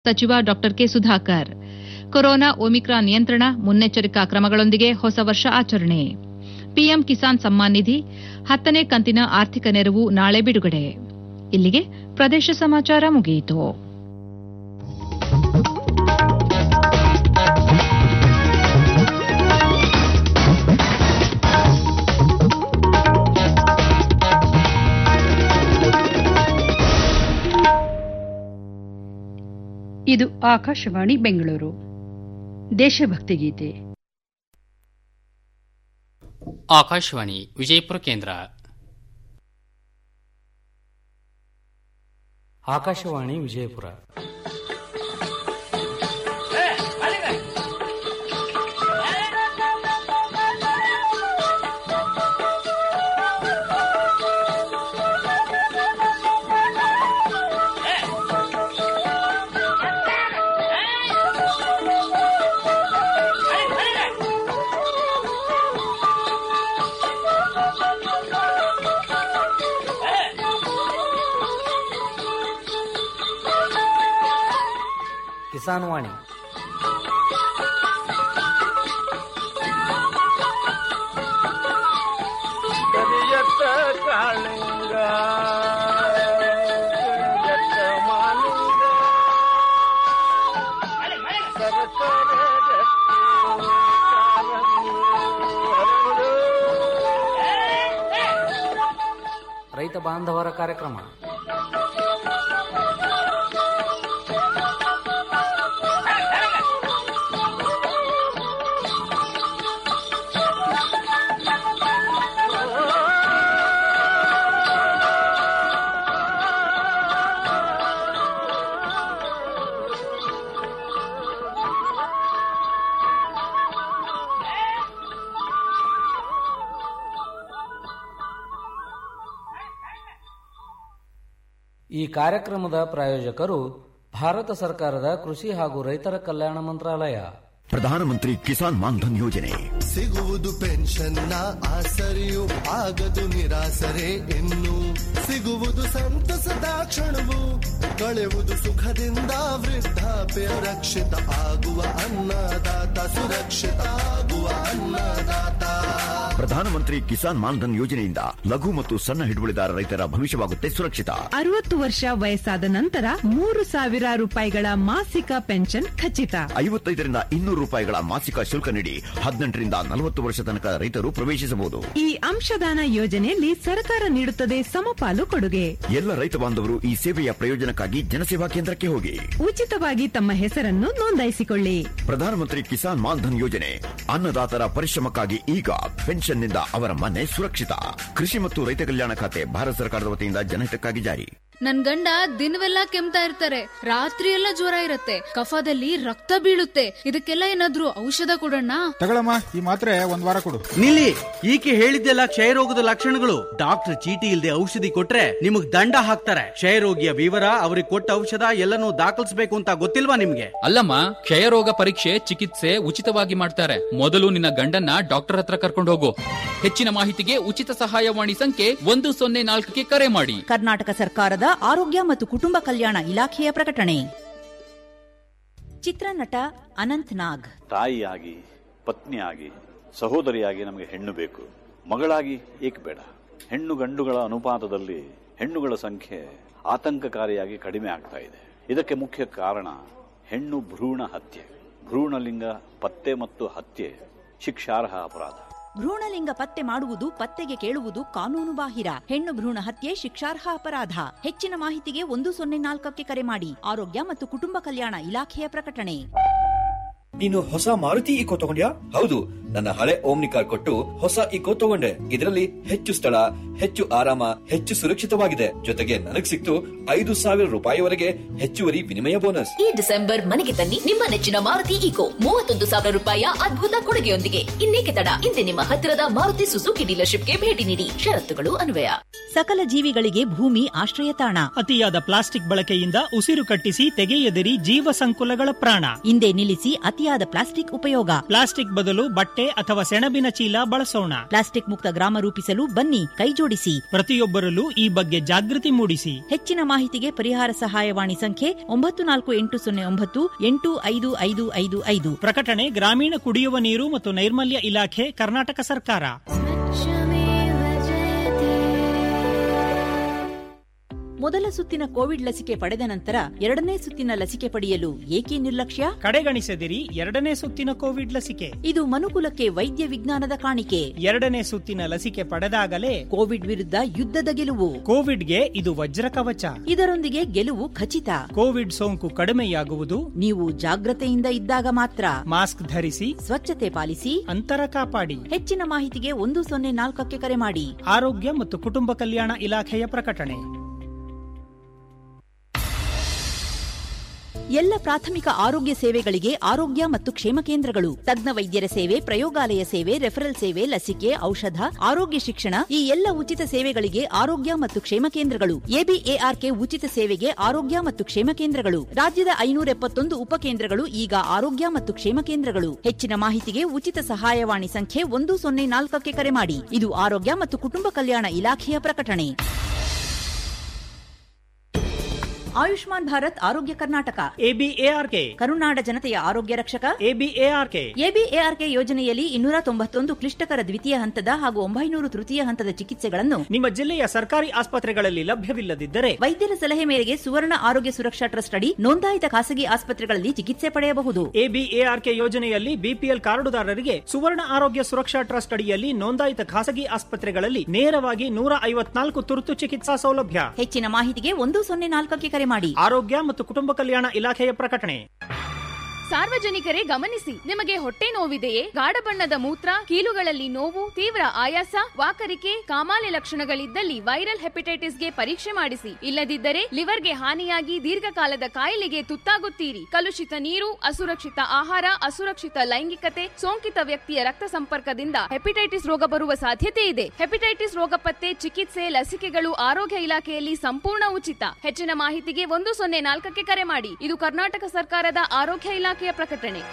ಸಚಿವ ಡಾ K Sudhakar corona Omicron ನಿಯಂತ್ರಣ ಮುನ್ನೆಚ್ಚರಿಕಾ ಕ್ರಮಗಳೊಂದಿಗೆ ಹೊಸ ವರ್ಷ ಆಚರಣೆ ಪಿಎಂ ಕಿಸಾನ್ ಸಮ್ಮಾನ್ ನಿಧಿ ಹತ್ತನೇ ಕಂತಿನ ಆರ್ಥಿಕ ನೆರವು ನಾಳೆ ಬಿಡುಗಡೆ ಇಲ್ಲಿಗೆ ಪ್ರದೇಶ ಸಮಾಚಾರ ಮುಗಿಯಿತು ಇದು ಆಕಾಶವಾಣಿ ಬೆಂಗಳೂರು ದೇಶಭಕ್ತಿ ಗೀತೆ ಆಕಾಶವಾಣಿ ವಿಜಯಪುರ ಕೇಂದ್ರ ಆಕಾಶವಾಣಿ ವಿಜಯಪುರ ಕಿಸಾನ್ ವಾಣಿ ಕರಿಯತ್ತ ಕಾಳಿಂಗ ಕರಿಯತ್ತ ಮಾಲಿಂಗ ಸರಸರ ರಕ್ತಿ ಕಾರಂಗಿ ಹರಡು. ರೈತ ಬಾಂಧವರ ಕಾರ್ಯಕ್ರಮ ಈ ಕಾರ್ಯಕ್ರಮದ ಪ್ರಾಯೋಜಕರು ಭಾರತ ಸರ್ಕಾರದ ಕೃಷಿ ಹಾಗೂ ರೈತರ ಕಲ್ಯಾಣ ಮಂತ್ರಾಲಯ ಪ್ರಧಾನಮಂತ್ರಿ ಕಿಸಾನ್ ಮಾನ್ಧನ್ ಯೋಜನೆ ಸಿಗುವುದು ಪೆನ್ಷನ್ನ ಆಸರೆಯು ಆಗದು ನಿರಾಸರೆ ಇನ್ನು ಸಿಗುವುದು ಸಂತಸದ ಕ್ಷಣವು ಕಳೆಯುವುದು ಸುಖದಿಂದ ವೃದ್ಧಾಪ್ಯ ರಕ್ಷಿತ ಆಗುವ ಅನ್ನದಾತ ಸುರಕ್ಷಿತ ಆಗುವ ಅನ್ನದಾತ ಪ್ರಧಾನಮಂತ್ರಿ ಕಿಸಾನ್ ಮಾನ್ಧನ್ ಯೋಜನೆಯಿಂದ ಲಘು ಮತ್ತು ಸಣ್ಣ ಹಿಡುವಳಿದಾರ ರೈತರ ಭವಿಷ್ಯವಾಗುತ್ತೆ ಸುರಕ್ಷಿತ ಅರವತ್ತು ವರ್ಷ ವಯಸ್ಸಾದ ನಂತರ ಮೂರು ಸಾವಿರ ರೂಪಾಯಿಗಳ ಮಾಸಿಕ ಪೆನ್ಷನ್ ಖಚಿತ ಐವತ್ತೈದರಿಂದ ಇನ್ನೂರು ರೂಪಾಯಿಗಳ ಮಾಸಿಕ ಶುಲ್ಕ ನೀಡಿ ಹದಿನೆಂಟರಿಂದ ನಲವತ್ತು ವರ್ಷ ತನಕ ರೈತರು ಪ್ರವೇಶಿಸಬಹುದು ಈ ಅಂಶದಾನ ಯೋಜನೆಯಲ್ಲಿ ಸರ್ಕಾರ ನೀಡುತ್ತದೆ ಸಮಪಾಲು ಕೊಡುಗೆ ಎಲ್ಲ ರೈತ ಬಾಂಧವರು ಈ ಸೇವೆಯ ಪ್ರಯೋಜನಕ್ಕಾಗಿ ಜನಸೇವಾ ಕೇಂದ್ರಕ್ಕೆ ಹೋಗಿ ಉಚಿತವಾಗಿ ತಮ್ಮ ಹೆಸರನ್ನು ನೋಂದಾಯಿಸಿಕೊಳ್ಳಿ ಪ್ರಧಾನಮಂತ್ರಿ ಕಿಸಾನ್ ಮಾನ್ಧನ್ ಯೋಜನೆ ಅನ್ನದಾತರ ಪರಿಶ್ರಮಕ್ಕಾಗಿ ಈಗ ಪೆನ್ಷನ್ನಿಂದ ಅವರ ಮನೆ ಸುರಕ್ಷಿತ ಕೃಷಿ ಮತ್ತು ರೈತ ಕಲ್ಯಾಣ ಖಾತೆ ಭಾರತ ಸರ್ಕಾರದ ವತಿಯಿಂದ ಜನಹಿತಕ್ಕಾಗಿ ಜಾರಿ ನನ್ ಗಂಡ ದಿನವೆಲ್ಲ ಕೆಮ್ತಾ ಇರ್ತಾರೆ ರಾತ್ರಿ ಎಲ್ಲ ಜ್ವರ ಇರತ್ತೆ ಕಫದಲ್ಲಿ ರಕ್ತ ಬೀಳುತ್ತೆ ಇದಕ್ಕೆಲ್ಲ ಏನಾದ್ರೂ ಔಷಧ ಕೊಡೋಣ ತಗೊಳಮ್ಮ ಈ ಮಾತ್ರೆ ಒಂದ್ ವಾರ ಕೊಡು ನಿಲ್ಲಿ ಈಕೆ ಹೇಳಿದ್ದೆಲ್ಲ ಕ್ಷಯರೋಗದ ಲಕ್ಷಣಗಳು ಡಾಕ್ಟರ್ ಚೀಟಿ ಇಲ್ಲದೆ ಔಷಧಿ ಕೊಟ್ರೆ ನಿಮಗ್ ದಂಡ ಹಾಕ್ತಾರೆ ಕ್ಷಯರೋಗಿಯ ವಿವರ ಅವ್ರಿಗೆ ಕೊಟ್ಟ ಔಷಧ ಎಲ್ಲನೂ ದಾಖಲಿಸಬೇಕು ಅಂತ ಗೊತ್ತಿಲ್ವಾ ನಿಮ್ಗೆ ಅಲ್ಲಮ್ಮ ಕ್ಷಯರೋಗ ಪರೀಕ್ಷೆ ಚಿಕಿತ್ಸೆ ಉಚಿತವಾಗಿ ಮಾಡ್ತಾರೆ ಮೊದಲು ನಿನ್ನ ಗಂಡನ್ನ ಡಾಕ್ಟರ್ ಹತ್ರ ಕರ್ಕೊಂಡು ಹೋಗು ಹೆಚ್ಚಿನ ಮಾಹಿತಿಗೆ ಉಚಿತ ಸಹಾಯವಾಣಿ ಸಂಖ್ಯೆ ಒಂದು ಸೊನ್ನೆ ನಾಲ್ಕಕ್ಕೆ ಕರೆ ಮಾಡಿ ಕರ್ನಾಟಕ ಸರ್ಕಾರದ ಆರೋಗ್ಯ ಮತ್ತು ಕುಟುಂಬ ಕಲ್ಯಾಣ ಇಲಾಖೆಯ ಪ್ರಕಟಣೆ ಚಿತ್ರನಟ ಅನಂತ್ ನಾಗ್ ತಾಯಿಯಾಗಿ ಪತ್ನಿಯಾಗಿ ಸಹೋದರಿಯಾಗಿ ನಮಗೆ ಹೆಣ್ಣು ಬೇಕು ಮಗಳಾಗಿ ಏಕೆ ಬೇಡ ಹೆಣ್ಣು ಗಂಡುಗಳ ಅನುಪಾತದಲ್ಲಿ ಹೆಣ್ಣುಗಳ ಸಂಖ್ಯೆ ಆತಂಕಕಾರಿಯಾಗಿ ಕಡಿಮೆ ಆಗ್ತಾ ಇದೆ ಇದಕ್ಕೆ ಮುಖ್ಯ ಕಾರಣ ಹೆಣ್ಣು ಭ್ರೂಣ ಹತ್ಯೆ ಭ್ರೂಣಲಿಂಗ ಪತ್ತೆ ಮತ್ತು ಹತ್ಯೆ ಶಿಕ್ಷಾರ್ಹ ಅಪರಾಧ ಭ್ರೂಣಲಿಂಗ ಪತ್ತೆ ಮಾಡುವುದು ಪತ್ತೆಗೆ ಕೇಳುವುದು ಕಾನೂನು ಬಾಹಿರ ಹೆಣ್ಣು ಭ್ರೂಣ ಹತ್ಯೆ ಶಿಕ್ಷಾರ್ಹ ಅಪರಾಧ ಹೆಚ್ಚಿನ ಮಾಹಿತಿಗೆ ಒಂದು ಸೊನ್ನೆ ನಾಲ್ಕಕ್ಕೆ ಕರೆ ಮಾಡಿ ಆರೋಗ್ಯ ಮತ್ತು ಕುಟುಂಬ ಕಲ್ಯಾಣ ಇಲಾಖೆಯ ಪ್ರಕಟಣೆ ನೀನು ಹೊಸ ಮಾರುತಿ ಇಕೋ ತಗೊಂಡ್ಯಾ ಹೌದು ನನ್ನ ಹಳೆ ಓಮ್ನಿ ಕಾರ್ ಕೊಟ್ಟು ಹೊಸ ಇಕೋ ತಗೊಂಡೆ ಇದರಲ್ಲಿ ಹೆಚ್ಚು ಸ್ಥಳ ಹೆಚ್ಚು ಆರಾಮ ಹೆಚ್ಚು ಸುರಕ್ಷಿತವಾಗಿದೆ ಜೊತೆಗೆ ನನಗ್ ಸಿಕ್ತು ಐದು ಸಾವಿರ ರೂಪಾಯಿವರೆಗೆ ಹೆಚ್ಚುವರಿ ವಿನಿಮಯ ಬೋನಸ್ ಈ ಡಿಸೆಂಬರ್ ಮನೆಗೆ ತನ್ನಿ ನಿಮ್ಮ ನೆಚ್ಚಿನ ಮಾರುತಿ ಈಕೋ ಮೂವತ್ತೊಂದು ಸಾವಿರ ರೂಪಾಯಿಯ ಅದ್ಭುತ ಕೊಡುಗೆಯೊಂದಿಗೆ ಇನ್ನೇಕೆ ತಡ ಇಂದೇ ನಿಮ್ಮ ಹತ್ತಿರದ ಮಾರುತಿ ಸುಜುಕಿ ಡೀಲರ್ಶಿಪ್ಗೆ ಭೇಟಿ ನೀಡಿ ಷರತ್ತುಗಳು ಅನ್ವಯ ಸಕಲ ಜೀವಿಗಳಿಗೆ ಭೂಮಿ ಆಶ್ರಯ ತಾಣ ಅತಿಯಾದ ಪ್ಲಾಸ್ಟಿಕ್ ಬಳಕೆಯಿಂದ ಉಸಿರು ಕಟ್ಟಿಸಿ ತೆಗೆಯದಿರಿ ಜೀವ ಸಂಕುಲಗಳ ಪ್ರಾಣ ಹಿಂದೆ ನಿಲ್ಲಿಸಿ ಅತಿಯಾದ ಪ್ಲಾಸ್ಟಿಕ್ ಉಪಯೋಗ ಪ್ಲಾಸ್ಟಿಕ್ ಬದಲು ಬಟ್ಟೆ ಅಥವಾ ಸೆಣಬಿನ ಚೀಲ ಬಳಸೋಣ ಪ್ಲಾಸ್ಟಿಕ್ ಮುಕ್ತ ಗ್ರಾಮ ರೂಪಿಸಲು ಬನ್ನಿ ಕೈಜೋಡಿಸಿ ಕೊಡಿಸಿ ಪ್ರತಿಯೊಬ್ಬರಲ್ಲೂ ಈ ಬಗ್ಗೆ ಜಾಗೃತಿ ಮೂಡಿಸಿ ಹೆಚ್ಚಿನ ಮಾಹಿತಿಗೆ ಪರಿಹಾರ ಸಹಾಯವಾಣಿ ಸಂಖ್ಯೆ ಒಂಬತ್ತು ನಾಲ್ಕು ಎಂಟು ಸೊನ್ನೆ ಒಂಬತ್ತು ಎಂಟು ಐದು ಐದು ಐದು ಐದು ಪ್ರಕಟಣೆ ಗ್ರಾಮೀಣ ಕುಡಿಯುವ ನೀರು ಮತ್ತು ನೈರ್ಮಲ್ಯ ಇಲಾಖೆ ಕರ್ನಾಟಕ ಸರ್ಕಾರ ಮೊದಲ ಸುತ್ತಿನ ಕೋವಿಡ್ ಲಸಿಕೆ ಪಡೆದ ನಂತರ ಎರಡನೇ ಸುತ್ತಿನ ಲಸಿಕೆ ಪಡೆಯಲು ಏಕೆ ನಿರ್ಲಕ್ಷ್ಯ ಕಡೆಗಣಿಸದಿರಿ ಎರಡನೇ ಸುತ್ತಿನ ಕೋವಿಡ್ ಲಸಿಕೆ ಇದು ಮನುಕುಲಕ್ಕೆ ವೈದ್ಯ ವಿಜ್ಞಾನದ ಕಾಣಿಕೆ ಎರಡನೇ ಸುತ್ತಿನ ಲಸಿಕೆ ಪಡೆದಾಗಲೇ ಕೋವಿಡ್ ವಿರುದ್ಧ ಯುದ್ಧದ ಗೆಲುವು ಕೋವಿಡ್ಗೆ ಇದು ವಜ್ರ ಕವಚ ಇದರೊಂದಿಗೆ ಗೆಲುವು ಖಚಿತ ಕೋವಿಡ್ ಸೋಂಕು ಕಡಿಮೆಯಾಗುವುದು ನೀವು ಜಾಗ್ರತೆಯಿಂದ ಇದ್ದಾಗ ಮಾತ್ರ ಮಾಸ್ಕ್ ಧರಿಸಿ ಸ್ವಚ್ಛತೆ ಪಾಲಿಸಿ ಅಂತರ ಕಾಪಾಡಿ ಹೆಚ್ಚಿನ ಮಾಹಿತಿಗೆ ಒಂದು ಸೊನ್ನೆ ನಾಲ್ಕಕ್ಕೆ ಕರೆ ಮಾಡಿ ಆರೋಗ್ಯ ಮತ್ತು ಕುಟುಂಬ ಕಲ್ಯಾಣ ಇಲಾಖೆಯ ಪ್ರಕಟಣೆ ಎಲ್ಲ ಪ್ರಾಥಮಿಕ ಆರೋಗ್ಯ ಸೇವೆಗಳಿಗೆ ಆರೋಗ್ಯ ಮತ್ತು ಕ್ಷೇಮ ಕೇಂದ್ರಗಳು ತಜ್ಞ ವೈದ್ಯರ ಸೇವೆ ಪ್ರಯೋಗಾಲಯ ಸೇವೆ ರೆಫರಲ್ ಸೇವೆ ಲಸಿಕೆ ಔಷಧ ಆರೋಗ್ಯ ಶಿಕ್ಷಣ ಈ ಎಲ್ಲ ಉಚಿತ ಸೇವೆಗಳಿಗೆ ಆರೋಗ್ಯ ಮತ್ತು ಕ್ಷೇಮ ಕೇಂದ್ರಗಳು ಎಬಿಎಆರ್ಕೆ ಉಚಿತ ಸೇವೆಗೆ ಆರೋಗ್ಯ ಮತ್ತು ಕ್ಷೇಮ ಕೇಂದ್ರಗಳು ರಾಜ್ಯದ ಐನೂರ ಎಪ್ಪತ್ತೊಂದು ಉಪಕೇಂದ್ರಗಳು ಈಗ ಆರೋಗ್ಯ ಮತ್ತು ಕ್ಷೇಮ ಕೇಂದ್ರಗಳು ಹೆಚ್ಚಿನ ಮಾಹಿತಿಗೆ ಉಚಿತ ಸಹಾಯವಾಣಿ ಸಂಖ್ಯೆ ಒಂದು ಸೊನ್ನೆ ನಾಲ್ಕಕ್ಕೆ ಕರೆ ಮಾಡಿ ಇದು ಆರೋಗ್ಯ ಮತ್ತು ಕುಟುಂಬ ಕಲ್ಯಾಣ ಇಲಾಖೆಯ ಪ್ರಕಟಣೆ ಆಯುಷ್ಮಾನ್ ಭಾರತ್ ಆರೋಗ್ಯ ಕರ್ನಾಟಕ ಎಬಿಎಆರ್ಕೆ ಕರುನಾಡ ಜನತೆಯ ಆರೋಗ್ಯ ರಕ್ಷಕ ಎಬಿಎಆರ್ಕೆ ಎಬಿಎಆರ್ಕೆ ಯೋಜನೆಯಲ್ಲಿ ಇನ್ನೂರ ತೊಂಬತ್ತೊಂದು ಕ್ಲಿಷ್ಟಕರ ದ್ವಿತೀಯ ಹಂತದ ಹಾಗೂ ಒಂಬೈನೂರು ತೃತೀಯ ಹಂತದ ಚಿಕಿತ್ಸೆಗಳನ್ನು ನಿಮ್ಮ ಜಿಲ್ಲೆಯ ಸರ್ಕಾರಿ ಆಸ್ಪತ್ರೆಗಳಲ್ಲಿ ಲಭ್ಯವಿಲ್ಲದಿದ್ದರೆ ವೈದ್ಯರ ಸಲಹೆ ಮೇರೆಗೆ ಸುವರ್ಣ ಆರೋಗ್ಯ ಸುರಕ್ಷಾ ಟ್ರಸ್ಟ್ ಅಡಿ ನೋಂದಾಯಿತ ಖಾಸಗಿ ಆಸ್ಪತ್ರೆಗಳಲ್ಲಿ ಚಿಕಿತ್ಸೆ ಪಡೆಯಬಹುದು ಎಬಿಎಆರ್ಕೆ ಯೋಜನೆಯಲ್ಲಿ ಬಿಪಿಎಲ್ ಕಾರ್ಡುದಾರರಿಗೆ ಸುವರ್ಣ ಆರೋಗ್ಯ ಸುರಕ್ಷಾ ಟ್ರಸ್ಟ್ ಅಡಿಯಲ್ಲಿ ನೋಂದಾಯಿತ ಖಾಸಗಿ ಆಸ್ಪತ್ರೆಗಳಲ್ಲಿ ನೇರವಾಗಿ ನೂರ ಐವತ್ನಾಲ್ಕು ತುರ್ತು ಚಿಕಿತ್ಸಾ ಸೌಲಭ್ಯ ಹೆಚ್ಚಿನ ಮಾಹಿತಿಗೆ ಒಂದು ಸೊನ್ನೆ ನಾಲ್ಕಕ್ಕೆ ಕರೆ ಮಾಡಿ ಆರೋಗ್ಯ ಮತ್ತು ಕುಟುಂಬ ಕಲ್ಯಾಣ ಇಲಾಖೆಯ ಪ್ರಕಟಣೆ ಸಾರ್ವಜನಿಕರೇ ಗಮನಿಸಿ ನಿಮಗೆ ಹೊಟ್ಟೆ ನೋವಿದೆಯೇ ಗಾಢ ಬಣ್ಣದ ಮೂತ್ರ ಕೀಲುಗಳಲ್ಲಿ ನೋವು ತೀವ್ರ ಆಯಾಸ ವಾಕರಿಕೆ ಕಾಮಾಲೆ ಲಕ್ಷಣಗಳಿದ್ದಲ್ಲಿ ವೈರಲ್ ಹೆಪಟೈಟಿಸ್ಗೆ ಪರೀಕ್ಷೆ ಮಾಡಿಸಿ ಇಲ್ಲದಿದ್ದರೆ ಲಿವರ್ಗೆ ಹಾನಿಯಾಗಿ ದೀರ್ಘಕಾಲದ ಕಾಯಿಲೆಗೆ ತುತ್ತಾಗುತ್ತೀರಿ ಕಲುಷಿತ ನೀರು ಅಸುರಕ್ಷಿತ ಆಹಾರ ಅಸುರಕ್ಷಿತ ಲೈಂಗಿಕತೆ ಸೋಂಕಿತ ವ್ಯಕ್ತಿಯ ರಕ್ತ ಸಂಪರ್ಕದಿಂದ ಹೆಪಟೈಟಿಸ್ ರೋಗ ಬರುವ ಸಾಧ್ಯತೆ ಇದೆ ಹೆಪಟೈಟಿಸ್ ರೋಗ ಪತ್ತೆ ಚಿಕಿತ್ಸೆ ಲಸಿಕೆಗಳು ಆರೋಗ್ಯ ಇಲಾಖೆಯಲ್ಲಿ ಸಂಪೂರ್ಣ ಉಚಿತ ಹೆಚ್ಚಿನ ಮಾಹಿತಿಗೆ ಒಂದು ಸೊನ್ನೆ ನಾಲ್ಕಕ್ಕೆ ಕರೆ ಮಾಡಿ ಇದು ಕರ್ನಾಟಕ ಸರ್ಕಾರದ ಆರೋಗ್ಯ ಇಲಾಖೆಯ ಪ್ರಕಟಣೆ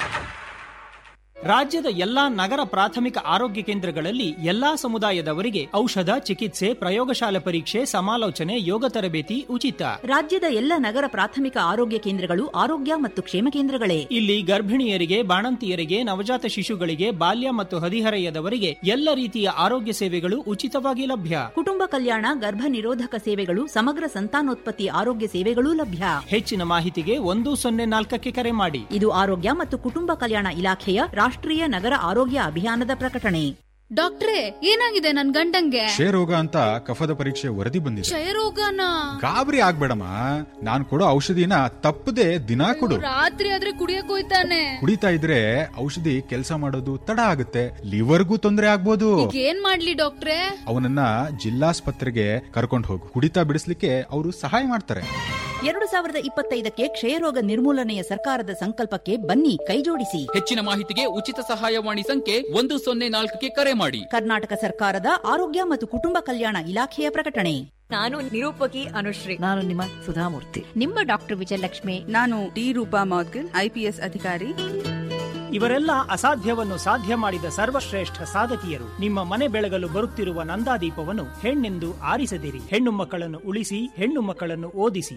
ರಾಜ್ಯದ ಎಲ್ಲಾ ನಗರ ಪ್ರಾಥಮಿಕ ಆರೋಗ್ಯ ಕೇಂದ್ರಗಳಲ್ಲಿ ಎಲ್ಲಾ ಸಮುದಾಯದವರಿಗೆ ಔಷಧ ಚಿಕಿತ್ಸೆ ಪ್ರಯೋಗಶಾಲೆ ಪರೀಕ್ಷೆ ಸಮಾಲೋಚನೆ ಯೋಗ ತರಬೇತಿ ಉಚಿತ ರಾಜ್ಯದ ಎಲ್ಲ ನಗರ ಪ್ರಾಥಮಿಕ ಆರೋಗ್ಯ ಕೇಂದ್ರಗಳು ಆರೋಗ್ಯ ಮತ್ತು ಕ್ಷೇಮ ಕೇಂದ್ರಗಳೇ ಇಲ್ಲಿ ಗರ್ಭಿಣಿಯರಿಗೆ ಬಾಣಂತಿಯರಿಗೆ ನವಜಾತ ಶಿಶುಗಳಿಗೆ ಬಾಲ್ಯ ಮತ್ತು ಹದಿಹರೆಯದವರಿಗೆ ಎಲ್ಲ ರೀತಿಯ ಆರೋಗ್ಯ ಸೇವೆಗಳು ಉಚಿತವಾಗಿ ಲಭ್ಯ ಕುಟುಂಬ ಕಲ್ಯಾಣ ಗರ್ಭ ನಿರೋಧಕ ಸೇವೆಗಳು ಸಮಗ್ರ ಸಂತಾನೋತ್ಪತ್ತಿ ಆರೋಗ್ಯ ಸೇವೆಗಳೂ ಲಭ್ಯ ಹೆಚ್ಚಿನ ಮಾಹಿತಿಗೆ ಒಂದು ಸೊನ್ನೆ ನಾಲ್ಕಕ್ಕೆ ಕರೆ ಮಾಡಿ ಇದು ಆರೋಗ್ಯ ಮತ್ತು ಕುಟುಂಬ ಕಲ್ಯಾಣ ಇಲಾಖೆಯ ರಾಷ್ಟ್ರೀಯ ನಗರ ಆರೋಗ್ಯ ಅಭಿಯಾನದ ಪ್ರಕಟಣೆ ಡಾಕ್ಟ್ರೇ ಏನಾಗಿದೆ ನನ್ ಗಂಡಂಗೆ ಕ್ಷಯರೋಗ ಅಂತ ಕಫದ ಪರೀಕ್ಷೆ ವರದಿ ಬಂದಿದೆ ಕ್ಷಯರೋಗನ ಗಾಬರಿ ಆಗ್ಬೇಡಮ್ಮ ನಾನ್ ಕೊಡೋ ಔಷಧಿನ ತಪ್ಪದೆ ದಿನಾ ಕೊಡು ರಾತ್ರಿ ಆದ್ರೆ ಕುಡಿಯಕ್ ಹೋಯ್ತಾನೆ ಕುಡಿತಾ ಇದ್ರೆ ಔಷಧಿ ಕೆಲಸ ಮಾಡೋದು ತಡ ಆಗುತ್ತೆ ಲಿವರ್ಗೂ ತೊಂದರೆ ಆಗ್ಬೋದು ಈಗ ಏನ್ ಮಾಡ್ಲಿ ಡಾಕ್ಟ್ರೇ ಅವನನ್ನ ಜಿಲ್ಲಾಸ್ಪತ್ರೆಗೆ ಕರ್ಕೊಂಡು ಹೋಗು ಕುಡಿತಾ ಬಿಡಿಸ್ಲಿಕ್ಕೆ ಅವರು ಸಹಾಯ ಮಾಡ್ತಾರೆ ಎರಡು ಸಾವಿರದ ಇಪ್ಪತ್ತೈದಕ್ಕೆ ಕ್ಷಯರೋಗ ನಿರ್ಮೂಲನೆಯ ಸರ್ಕಾರದ ಸಂಕಲ್ಪಕ್ಕೆ ಬನ್ನಿ ಕೈಜೋಡಿಸಿ ಹೆಚ್ಚಿನ ಮಾಹಿತಿಗೆ ಉಚಿತ ಸಹಾಯವಾಣಿ ಸಂಖ್ಯೆ ಒಂದು ಸೊನ್ನೆ ನಾಲ್ಕಕ್ಕೆ ಕರೆ ಮಾಡಿ ಕರ್ನಾಟಕ ಸರ್ಕಾರದ ಆರೋಗ್ಯ ಮತ್ತು ಕುಟುಂಬ ಕಲ್ಯಾಣ ಇಲಾಖೆಯ ಪ್ರಕಟಣೆ ನಾನು ನಿರೂಪಕಿ ಅನುಶ್ರೀ ನಾನು ನಿಮ್ಮ ಸುಧಾಮೂರ್ತಿ ನಿಮ್ಮ ಡಾಕ್ಟರ್ ವಿಜಯಲಕ್ಷ್ಮಿ ನಾನು ಡಿ ರೂಪಾ ಮೌದ್ಗಿಲ್ ಐಪಿಎಸ್ ಅಧಿಕಾರಿ ಇವರೆಲ್ಲ ಅಸಾಧ್ಯವನ್ನು ಸಾಧ್ಯ ಮಾಡಿದ ಸರ್ವಶ್ರೇಷ್ಠ ಸಾಧಕಿಯರು ನಿಮ್ಮ ಮನೆ ಬೆಳಗಲು ಬರುತ್ತಿರುವ ನಂದಾದೀಪವನ್ನು ಹೆಣ್ಣೆಂದು ಆರಿಸದಿರಿ ಹೆಣ್ಣು ಮಕ್ಕಳನ್ನು ಉಳಿಸಿ ಹೆಣ್ಣು ಮಕ್ಕಳನ್ನು ಓದಿಸಿ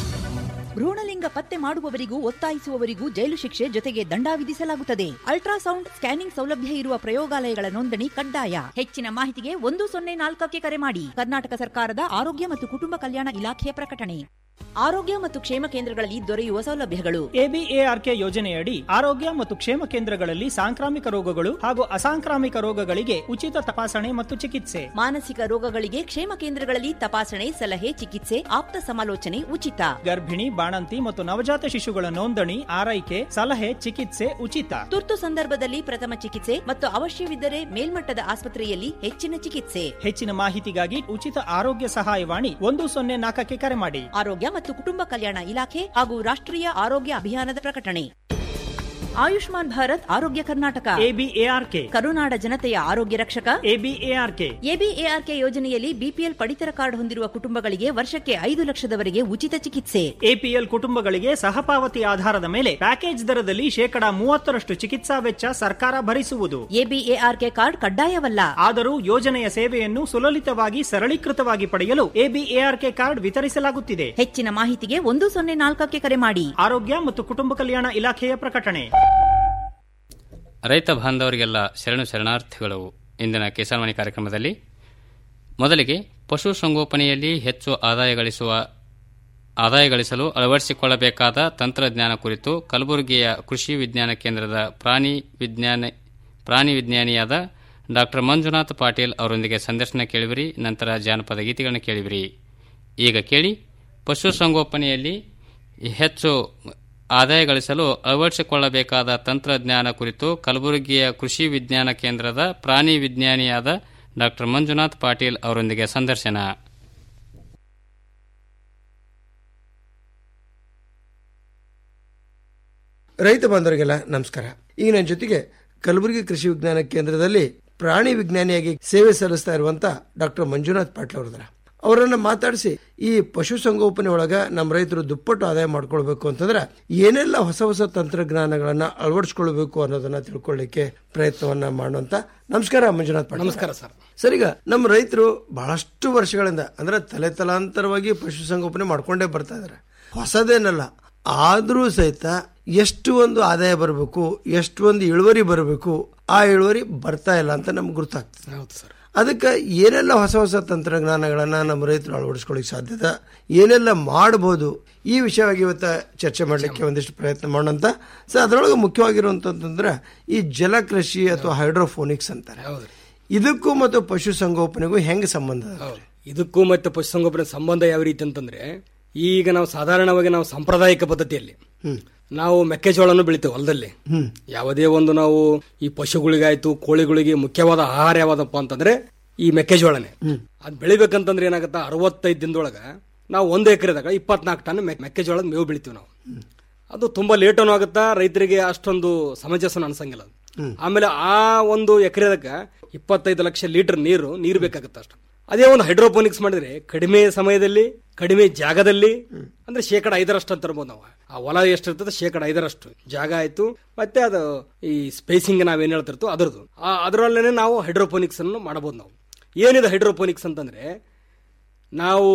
ಭ್ರೂಣಲಿಂಗ ಪತ್ತೆ ಮಾಡುವವರಿಗೂ ಒತ್ತಾಯಿಸುವವರಿಗೂ ಜೈಲು ಶಿಕ್ಷೆ ಜೊತೆಗೆ ದಂಡ ವಿಧಿಸಲಾಗುತ್ತದೆ ಅಲ್ಟ್ರಾಸೌಂಡ್ ಸ್ಕ್ಯಾನಿಂಗ್ ಸೌಲಭ್ಯ ಇರುವ ಪ್ರಯೋಗಾಲಯಗಳ ನೋಂದಣಿ ಕಡ್ಡಾಯ ಹೆಚ್ಚಿನ ಮಾಹಿತಿಗೆ ಒಂದು ಸೊನ್ನೆ ನಾಲ್ಕಕ್ಕೆ ಕರೆ ಮಾಡಿ ಕರ್ನಾಟಕ ಸರ್ಕಾರದ ಆರೋಗ್ಯ ಮತ್ತು ಕುಟುಂಬ ಕಲ್ಯಾಣ ಇಲಾಖೆಯ ಪ್ರಕಟಣೆ ಆರೋಗ್ಯ ಮತ್ತು ಕ್ಷೇಮ ಕೇಂದ್ರಗಳಲ್ಲಿ ದೊರೆಯುವ ಸೌಲಭ್ಯಗಳು ಎಬಿಎಆರ್ಕೆ ಯೋಜನೆಯಡಿ ಆರೋಗ್ಯ ಮತ್ತು ಕ್ಷೇಮ ಕೇಂದ್ರಗಳಲ್ಲಿ ಸಾಂಕ್ರಾಮಿಕ ರೋಗಗಳು ಹಾಗೂ ಅಸಾಂಕ್ರಾಮಿಕ ರೋಗಗಳಿಗೆ ಉಚಿತ ತಪಾಸಣೆ ಮತ್ತು ಚಿಕಿತ್ಸೆ ಮಾನಸಿಕ ರೋಗಗಳಿಗೆ ಕ್ಷೇಮ ಕೇಂದ್ರಗಳಲ್ಲಿ ತಪಾಸಣೆ ಸಲಹೆ ಚಿಕಿತ್ಸೆ ಆಪ್ತ ಸಮಾಲೋಚನೆ ಉಚಿತ ಗರ್ಭಿಣಿ ಬಾಣಂತಿ ಮತ್ತು ನವಜಾತ ಶಿಶುಗಳ ನೋಂದಣಿ ಆರೈಕೆ ಸಲಹೆ ಚಿಕಿತ್ಸೆ ಉಚಿತ ತುರ್ತು ಸಂದರ್ಭದಲ್ಲಿ ಪ್ರಥಮ ಚಿಕಿತ್ಸೆ ಮತ್ತು ಅವಶ್ಯವಿದ್ದರೆ ಮೇಲ್ಮಟ್ಟದ ಆಸ್ಪತ್ರೆಯಲ್ಲಿ ಹೆಚ್ಚಿನ ಚಿಕಿತ್ಸೆ ಹೆಚ್ಚಿನ ಮಾಹಿತಿಗಾಗಿ ಉಚಿತ ಆರೋಗ್ಯ ಸಹಾಯವಾಣಿ ಒಂದು ಸೊನ್ನೆ ನಾಲ್ಕಕ್ಕೆ ಕರೆ ಮಾಡಿ ಆರೋಗ್ಯ ಮತ್ತು ಕುಟುಂಬ ಕಲ್ಯಾಣ ಇಲಾಖೆ ಹಾಗೂ ರಾಷ್ಟ್ರೀಯ ಆರೋಗ್ಯ ಅಭಿಯಾನದ ಪ್ರಕಟಣೆ ಆಯುಷ್ಮಾನ್ ಭಾರತ್ ಆರೋಗ್ಯ ಕರ್ನಾಟಕ ಎಬಿಎಆರ್ಕೆ ಕರುನಾಡ ಜನತೆಯ ಆರೋಗ್ಯ ರಕ್ಷಕ ಎಬಿಎಆರ್ಕೆ ಎಬಿಎಆರ್ಕೆ ಯೋಜನೆಯಲ್ಲಿ ಬಿಪಿಎಲ್ ಪಡಿತರ ಕಾರ್ಡ್ ಹೊಂದಿರುವ ಕುಟುಂಬಗಳಿಗೆ ವರ್ಷಕ್ಕೆ ಐದು ಲಕ್ಷದವರೆಗೆ ಉಚಿತ ಚಿಕಿತ್ಸೆ ಎಪಿಎಲ್ ಕುಟುಂಬಗಳಿಗೆ ಸಹಪಾವತಿ ಆಧಾರದ ಮೇಲೆ ಪ್ಯಾಕೇಜ್ ದರದಲ್ಲಿ ಶೇಕಡಾ ಮೂವತ್ತರಷ್ಟು ಚಿಕಿತ್ಸಾ ವೆಚ್ಚ ಸರ್ಕಾರ ಭರಿಸುವುದು ಎಬಿಎಆರ್ಕೆ ಕಾರ್ಡ್ ಕಡ್ಡಾಯವಲ್ಲ ಆದರೂ ಯೋಜನೆಯ ಸೇವೆಯನ್ನು ಸುಲಲಿತವಾಗಿ ಸರಳೀಕೃತವಾಗಿ ಪಡೆಯಲು ಎಬಿಎಆರ್ಕೆ ಕಾರ್ಡ್ ವಿತರಿಸಲಾಗುತ್ತಿದೆ ಹೆಚ್ಚಿನ ಮಾಹಿತಿಗೆ ಒಂದು ಸೊನ್ನೆ ನಾಲ್ಕಕ್ಕೆ ಕರೆ ಮಾಡಿ ಆರೋಗ್ಯ ಮತ್ತು ಕುಟುಂಬ ಕಲ್ಯಾಣ ಇಲಾಖೆಯ ಪ್ರಕಟಣೆ ರೈತ ಬಾಂಧವರಿಗೆಲ್ಲ ಶರಣು ಶರಣಾರ್ಥಿಗಳು ಇಂದಿನ ಕಿಸಾನ್ವಾಣಿ ಕಾರ್ಯಕ್ರಮದಲ್ಲಿ ಮೊದಲಿಗೆ ಪಶು ಸಂಗೋಪನೆಯಲ್ಲಿ ಹೆಚ್ಚು ಆದಾಯ ಗಳಿಸುವ ಆದಾಯ ಗಳಿಸಲು ಅಳವಡಿಸಿಕೊಳ್ಳಬೇಕಾದ ತಂತ್ರಜ್ಞಾನ ಕುರಿತು ಕಲಬುರಗಿಯ ಕೃಷಿ ವಿಜ್ಞಾನ ಕೇಂದ್ರದ ಪ್ರಾಣಿ ವಿಜ್ಞಾನ ಪ್ರಾಣಿ ವಿಜ್ಞಾನಿಯಾದ ಡಾಕ್ಟರ್ ಮಂಜುನಾಥ್ ಪಾಟೀಲ್ ಅವರೊಂದಿಗೆ ಸಂದರ್ಶನ ಕೇಳಿವಿರಿ ನಂತರ ಜಾನಪದ ಗೀತೆಗಳನ್ನು ಕೇಳಿವಿರಿ ಈಗ ಕೇಳಿ ಪಶುಸಂಗೋಪನೆಯಲ್ಲಿ ಹೆಚ್ಚು ಆದಾಯ ಗಳಿಸಲು ಅಳವಡಿಸಿಕೊಳ್ಳಬೇಕಾದ ತಂತ್ರಜ್ಞಾನ ಕುರಿತು ಕಲಬುರಗಿಯ ಕೃಷಿ ವಿಜ್ಞಾನ ಕೇಂದ್ರದ ಪ್ರಾಣಿ ವಿಜ್ಞಾನಿಯಾದ ಡಾಕ್ಟರ್ ಮಂಜುನಾಥ್ ಪಾಟೀಲ್ ಅವರೊಂದಿಗೆ ಸಂದರ್ಶನ ರೈತ ಬಾಂಧವರಿಗೆಲ್ಲ ನಮಸ್ಕಾರ ಈಗ ನನ್ನ ಜೊತೆಗೆ ಕಲಬುರಗಿ ಕೃಷಿ ವಿಜ್ಞಾನ ಕೇಂದ್ರದಲ್ಲಿ ಪ್ರಾಣಿ ವಿಜ್ಞಾನಿಯಾಗಿ ಸೇವೆ ಸಲ್ಲಿಸ್ತಾ ಇರುವಂತ ಡಾಕ್ಟರ್ ಮಂಜುನಾಥ್ ಪಾಟೀಲ್ ಅವರದಾರ ಅವರನ್ನ ಮಾತಾಡಿಸಿ ಈ ಪಶು ಸಂಗೋಪನೆ ಒಳಗ ನಮ್ಮ ರೈತರು ದುಪ್ಪಟ್ಟು ಆದಾಯ ಮಾಡ್ಕೊಳ್ಬೇಕು ಅಂತಂದ್ರೆ ಏನೆಲ್ಲ ಹೊಸ ಹೊಸ ತಂತ್ರಜ್ಞಾನಗಳನ್ನ ಅಳವಡಿಸ್ಕೊಳ್ಬೇಕು ಅನ್ನೋದನ್ನ ತಿಳ್ಕೊಳ್ಳಿಕ್ಕೆ ಪ್ರಯತ್ನವನ್ನ ಮಾಡುವಂತ ನಮಸ್ಕಾರ ಮಂಜುನಾಥ್ ಪಾಟೀಲ್ ನಮಸ್ಕಾರ ಸರ್ ಸರ್ ಈಗ ನಮ್ಮ ರೈತರು ಬಹಳಷ್ಟು ವರ್ಷಗಳಿಂದ ಅಂದ್ರೆ ತಲೆ ತಲಾಂತರವಾಗಿ ಪಶು ಸಂಗೋಪನೆ ಮಾಡ್ಕೊಂಡೇ ಬರ್ತಾ ಇದಾರೆ ಹೊಸದೇನಲ್ಲ ಆದ್ರೂ ಸಹಿತ ಎಷ್ಟು ಒಂದು ಆದಾಯ ಬರಬೇಕು ಎಷ್ಟು ಒಂದು ಇಳುವರಿ ಬರಬೇಕು ಆ ಇಳುವರಿ ಬರ್ತಾ ಇಲ್ಲ ಅಂತ ನಮ್ಗೆ ಗೊತ್ತಾಗ್ತದೆ ಹೌದು ಸರ್ ಅದಕ್ಕೆ ಏನೆಲ್ಲ ಹೊಸ ಹೊಸ ತಂತ್ರಜ್ಞಾನಗಳನ್ನ ನಮ್ಮ ರೈತರು ಅಳವಡಿಸ್ಕೊಳ್ಳಿಕ್ಕೆ ಸಾಧ್ಯತೆ ಏನೆಲ್ಲ ಮಾಡಬಹುದು ಈ ವಿಷಯವಾಗಿ ಇವತ್ತು ಚರ್ಚೆ ಮಾಡಲಿಕ್ಕೆ ಒಂದಿಷ್ಟು ಪ್ರಯತ್ನ ಮಾಡೋಣ ಸೊ ಅದರೊಳಗೆ ಮುಖ್ಯವಾಗಿರುವಂತಂದ್ರೆ ಈ ಜಲಕೃಷಿ ಅಥವಾ ಹೈಡ್ರೋಫೋನಿಕ್ಸ್ ಅಂತಾರೆ ಇದಕ್ಕೂ ಮತ್ತು ಪಶು ಸಂಗೋಪನೆಗೂ ಹೆಂಗೆ ಸಂಬಂಧ ಅದ? ಇದಕ್ಕೂ ಮತ್ತೆ ಪಶುಸಂಗೋಪನೆ ಸಂಬಂಧ ಯಾವ ರೀತಿ ಅಂತಂದ್ರೆ ಈಗ ನಾವು ಸಾಧಾರಣವಾಗಿ ನಾವು ಸಾಂಪ್ರದಾಯಿಕ ಪದ್ಧತಿಯಲ್ಲಿ ನಾವು ಮೆಕ್ಕೆಜೋಳವನ್ನು ಬೆಳಿತೇವೆ ಹೊಲದಲ್ಲಿ ಹ್ಮ್. ಯಾವುದೇ ಒಂದು ನಾವು ಈ ಪಶುಗಳಿಗಾಯ್ತು ಕೋಳಿಗಳಿಗೆ ಮುಖ್ಯವಾದ ಆಹಾರ ಯಾವ್ದಪ್ಪ ಅಂತಂದ್ರೆ ಈ ಮೆಕ್ಕೆಜೋಳನೆ ಅದ್ ಬೆಳಿಬೇಕಂತಂದ್ರೆ ಏನಾಗತ್ತ ಅರವತ್ತೈದು ದಿನದೊಳಗ ನಾವು ಒಂದು ಎಕರೆದಾಗ ಇಪ್ಪತ್ನಾಲ್ಕು ಟನ್ ಮೆಕ್- ಮೆಕ್ಕೆಜೋಳದ ಮೇವು ಬೆಳಿತೀವಿ ನಾವು ಅದು ತುಂಬಾ ಲೇಟನು ಆಗುತ್ತಾ ರೈತರಿಗೆ ಅಷ್ಟೊಂದು ಸಮಂಜಸನ ಅನ್ಸಂಗಿಲ್ಲ ಅದು. ಆಮೇಲೆ ಆ ಒಂದು ಎಕರೆದಕ್ಕ ಇಪ್ಪತ್ತೈದು ಲಕ್ಷ ಲೀಟರ್ ನೀರು ನೀರು ಬೇಕಾಗುತ್ತೆ ಅಷ್ಟು ಅದೇ ಒಂದು ಹೈಡ್ರೋಪೋನಿಕ್ಸ್ ಮಾಡಿದ್ರೆ ಕಡಿಮೆ ಸಮಯದಲ್ಲಿ ಕಡಿಮೆ ಜಾಗದಲ್ಲಿ ಅಂದ್ರೆ ಶೇಕಡ ಐದರಷ್ಟು ಅಂತ ಇರ್ಬೋದು ನಾವು ಆ ಹೊಲ ಎಷ್ಟಿರ್ತದೆ ಶೇಕಡ ಐದರಷ್ಟು ಜಾಗ ಆಯ್ತು ಮತ್ತೆ ಅದು ಈ ಸ್ಪೇಸಿಂಗ್ ನಾವೇನ್ ಹೇಳ್ತಿರ್ತೋ ಅದರದ್ದು ಅದರಲ್ಲೇನೆ ನಾವು ಹೈಡ್ರೋಪೋನಿಕ್ಸ್ ಅನ್ನು ಮಾಡಬಹುದು ನಾವು ಏನಿದೆ ಹೈಡ್ರೋಪೋನಿಕ್ಸ್ ಅಂತಂದ್ರೆ ನಾವು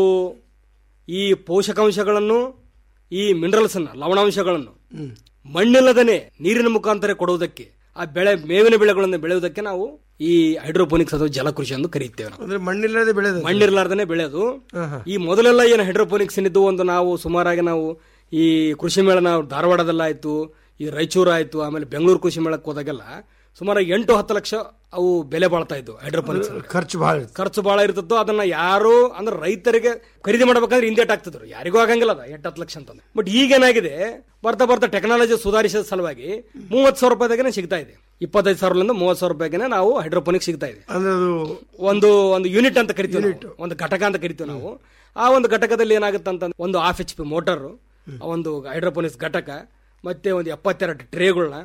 ಈ ಪೋಷಕಾಂಶಗಳನ್ನು ಈ ಮಿನರಲ್ಸ್ ಅನ್ನ ಲವಣಾಂಶಗಳನ್ನು ಮಣ್ಣಿಲ್ಲದನೆ ನೀರಿನ ಮುಖಾಂತರ ಕೊಡುವುದಕ್ಕೆ ಆ ಬೆಳೆ ಮೇವಿನ ಬೆಳೆಗಳನ್ನು ಬೆಳೆಯುವುದಕ್ಕೆ ನಾವು ಈ ಹೈಡ್ರೋಪೋನಿಕ್ಸ್ ಅಥವಾ ಜಲಕೃಷಿ ಎಂದು ಕರೆಯುತ್ತೇವೆ ನಾವು ಅಂದ್ರೆ ಮಣ್ಣಿಲ್ಲದೆ ಬೆಳೆದ ಮಣ್ಣಿರ್ಲಾರ್ದನೆ ಬೆಳೆಯೋದು ಈ ಮೊದಲೆಲ್ಲ ಏನು ಹೈಡ್ರೋಪೋನಿಕ್ಸ್ ಏನಿದ್ದು ಒಂದು ನಾವು ಸುಮಾರಾಗಿ ನಾವು ಈ ಕೃಷಿ ಮೇಳ ನಾವು ಧಾರವಾಡದಲ್ಲಾಯ್ತು ಈ ರಾಯಚೂರು ಆಯ್ತು ಆಮೇಲೆ ಬೆಂಗಳೂರು ಕೃಷಿ ಮೇಳಕ್ಕೆ ಹೋದಾಗೆಲ್ಲ ಸುಮಾರು ಎಂಟು ಹತ್ತು ಲಕ್ಷ ಅವು ಬೆಲೆ ಬಾಳ್ತಾ ಇದ್ವು ಹೈಡ್ರೋಪೋನಿಕ್ಸ್ ಖರ್ಚು ಬಹಳ ಖರ್ಚು ಬಹಳ ಇರ್ತಿತ್ತು ಅದನ್ನ ಯಾರು ಅಂದ್ರೆ ರೈತರಿಗೆ ಖರೀದಿ ಮಾಡ್ಬೇಕಂದ್ರೆ ಹಿಂದೇಟ್ ಆಗ್ತಿದ್ರು ಯಾರಿಗೂ ಆಗಂಗಿಲ್ಲ ಅದ ಎಂಟು ಹತ್ತು ಲಕ್ಷ ಅಂತಂದ್ರೆ ಬಟ್ ಈಗೇನಾಗಿದೆ ಬರ್ತಾ ಬರ್ತಾ ಟೆಕ್ನಾಲಜಿ ಸುಧಾರಿಸಿದ ಸಲುವಾಗಿ ಮೂವತ್ತು ಸಾವಿರ ರೂಪಾಯಿದಾಗನೇ ಸಿಗ್ತಾ ಇದೆ ಇಪ್ಪತ್ತೈದು ಸಾವಿರದಿಂದ ಮೂವತ್ತು ಸಾವಿರ ರೂಪಾಯಿಗೆ ನಾವು ಹೈಡ್ರೋಪೋನಿಕ್ ಸಿಗ್ತಾ ಇದೆ ಅಂದ್ರೆ ಅದು ಒಂದು ಒಂದು ಯೂನಿಟ್ ಅಂತ ಕರಿತೀವಿ ನಾವು. ಒಂದು ಘಟಕ ಅಂತ ಕರಿತೀವಿ ನಾವು ಆ ಒಂದು ಘಟಕದಲ್ಲಿ ಏನಾಗುತ್ತೆ ಅಂತ ಒಂದು ಹಾಫ್ ಎಚ್ ಪಿ ಮೋಟರ್ ಒಂದು ಹೈಡ್ರೋಪೋನಿಕ್ಸ್ ಘಟಕ ಮತ್ತೆ ಒಂದು ಎಪ್ಪತ್ತೆರಡು ಟ್ರೇಗಳನ್ನ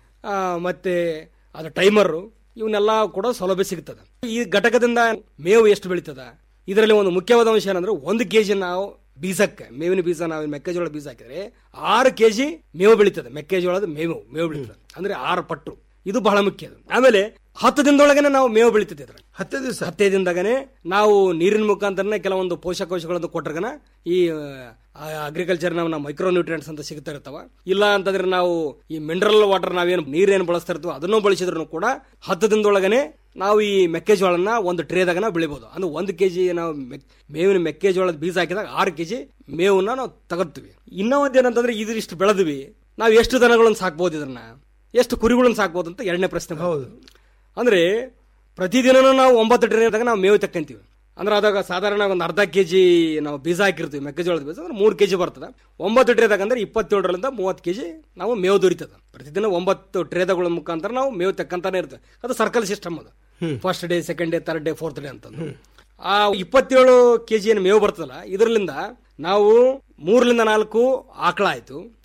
ಮತ್ತೆ ಅದು ಟೈಮರ್ ಇವನ್ನೆಲ್ಲ ಕೂಡ ಸೌಲಭ್ಯ ಸಿಗ್ತದೆ ಈ ಘಟಕದಿಂದ ಮೇವು ಎಷ್ಟು ಬೆಳೀತದ ಇದರಲ್ಲಿ ಒಂದು ಮುಖ್ಯವಾದ ಅಂಶ ಏನಂದ್ರೆ ಒಂದು ಕೆಜಿ ನಾವು ಬೀಜಕ್ಕೆ ಮೇವಿನ ಬೀಜ ನಾವು ಮೆಕ್ಕೆಜೋಳ ಬೀಜ ಹಾಕಿದ್ರೆ ಆರು ಕೆಜಿ ಮೇವು ಬೆಳೀತದೆ ಮೆಕ್ಕೆಜೋಳದ ಮೇವು ಮೇವು ಬೆಳೀತದೆ ಅಂದ್ರೆ ಆರು ಪಟ್ಟು ಇದು ಬಹಳ ಮುಖ್ಯ ಅದು. ಆಮೇಲೆ ಹತ್ತು ದಿನದೊಳಗನೆ ನಾವು ಮೇವು ಬೆಳೀತದೆ ಇದ್ರಲ್ಲಿ ಹತ್ತೇ ದಿವಸ ಹತ್ತೇ ದಿನದಾಗನೆ ನಾವು ನೀರಿನ ಮುಖಾಂತರನೇ ಕೆಲವೊಂದು ಪೋಷಕಾಂಶಗಳನ್ನು ಕೊಟ್ಟರ್ಗನ ಈ ಅಗ್ರಿಕಲ್ಚರ್ ನಾವು ಮೈಕ್ರೋ ನ್ಯೂಟ್ರಿಯೆಂಟ್ಸ್ ಅಂತ ಸಿಗ್ತಾ ಇರ್ತಾವ ಇಲ್ಲ ಅಂತಂದ್ರೆ ನಾವು ಈ ಮಿನರಲ್ ವಾಟರ್ ನಾವೇನು ನೀರೇನು ಬಳಸ್ತಾ ಇರ್ತೀವೋ ಅದನ್ನು ಬಳಸಿದ್ರು ಕೂಡ ಹತ್ತು ದಿನದೊಳಗನೆ ನಾವು ಈ ಮೆಕ್ಕೆಜೋಳನ ಒಂದು ಟ್ರೇದಾಗ ನಾವು ಬೆಳಿಬಹುದು ಅಂದ್ರೆ ಒಂದು ಕೆಜಿ ನಾವು ಮೆಕ್- ಮೇವಿನ ಮೆಕ್ಕೆಜೋಳದ ಬೀಜ ಹಾಕಿದಾಗ ಆರು ಕೆಜಿ ಮೇವನ್ನ ನಾವು ತಗೋತೀವಿ ಇನ್ನೂ ಒಂದ್ ಏನಂತಂದ್ರೆ ಇದಿಷ್ಟು ಬೆಳೆದ್ವಿ ನಾವು ಎಷ್ಟು ದನಗಳನ್ನು ಸಾಕ್ಬೋದು ಇದನ್ನ ಎಷ್ಟು ಕುರಿಗಳನ್ನು ಸಾಕ್ಬೋದು ಅಂತ ಎರಡನೇ ಪ್ರಶ್ನೆ ಹೌದು ಅಂದ್ರೆ ಪ್ರತಿದಿನನೂ ನಾವು ಒಂಬತ್ತು ಟ್ರೇದಾಗ ನಾವು ಮೇವು ತಕ್ಕಂತೀವಿ ಅಂದ್ರೆ ಅದಾಗ ಸಾಧಾರಣ ಒಂದು ಅರ್ಧ ಕೆಜಿ ನಾವು ಬೀಜ ಹಾಕಿರ್ತೀವಿ ಮೆಕ್ಕೆಜೋಳದ ಬೀಜ ಅಂದ್ರೆ ಮೂರು ಕೆಜಿ ಬರ್ತದೆ ಒಂಬತ್ತು ಟ್ರೇದಾಗ ಅಂದ್ರೆ ಇಪ್ಪತ್ತೇಳರಿಂದ ಮೂವತ್ತು ಕೆಜಿ ನಾವು ಮೇವು ದೊರೀತದ ಪ್ರತಿದಿನ ಒಂಬತ್ತು ಟ್ರೇದಗಳ ಮುಖಾಂತರ ನಾವು ಮೇವು ತಕ್ಕಂತಾನೆ ಇರ್ತದೆ ಅದು ಸರ್ಕಲ್ ಸಿಸ್ಟಮ್ ಅದು first day second day third day fourth day ಅಂತ ಆ ಇಪ್ಪತ್ತೇಳು ಕೆಜಿ ಏನು ಮೇವು ಬರ್ತದಲ್ಲ ಇದರಿಂದ ನಾವು ಮೂರರಿಂದ ನಾಲ್ಕು ಆಕಳ ಆಯ್ತು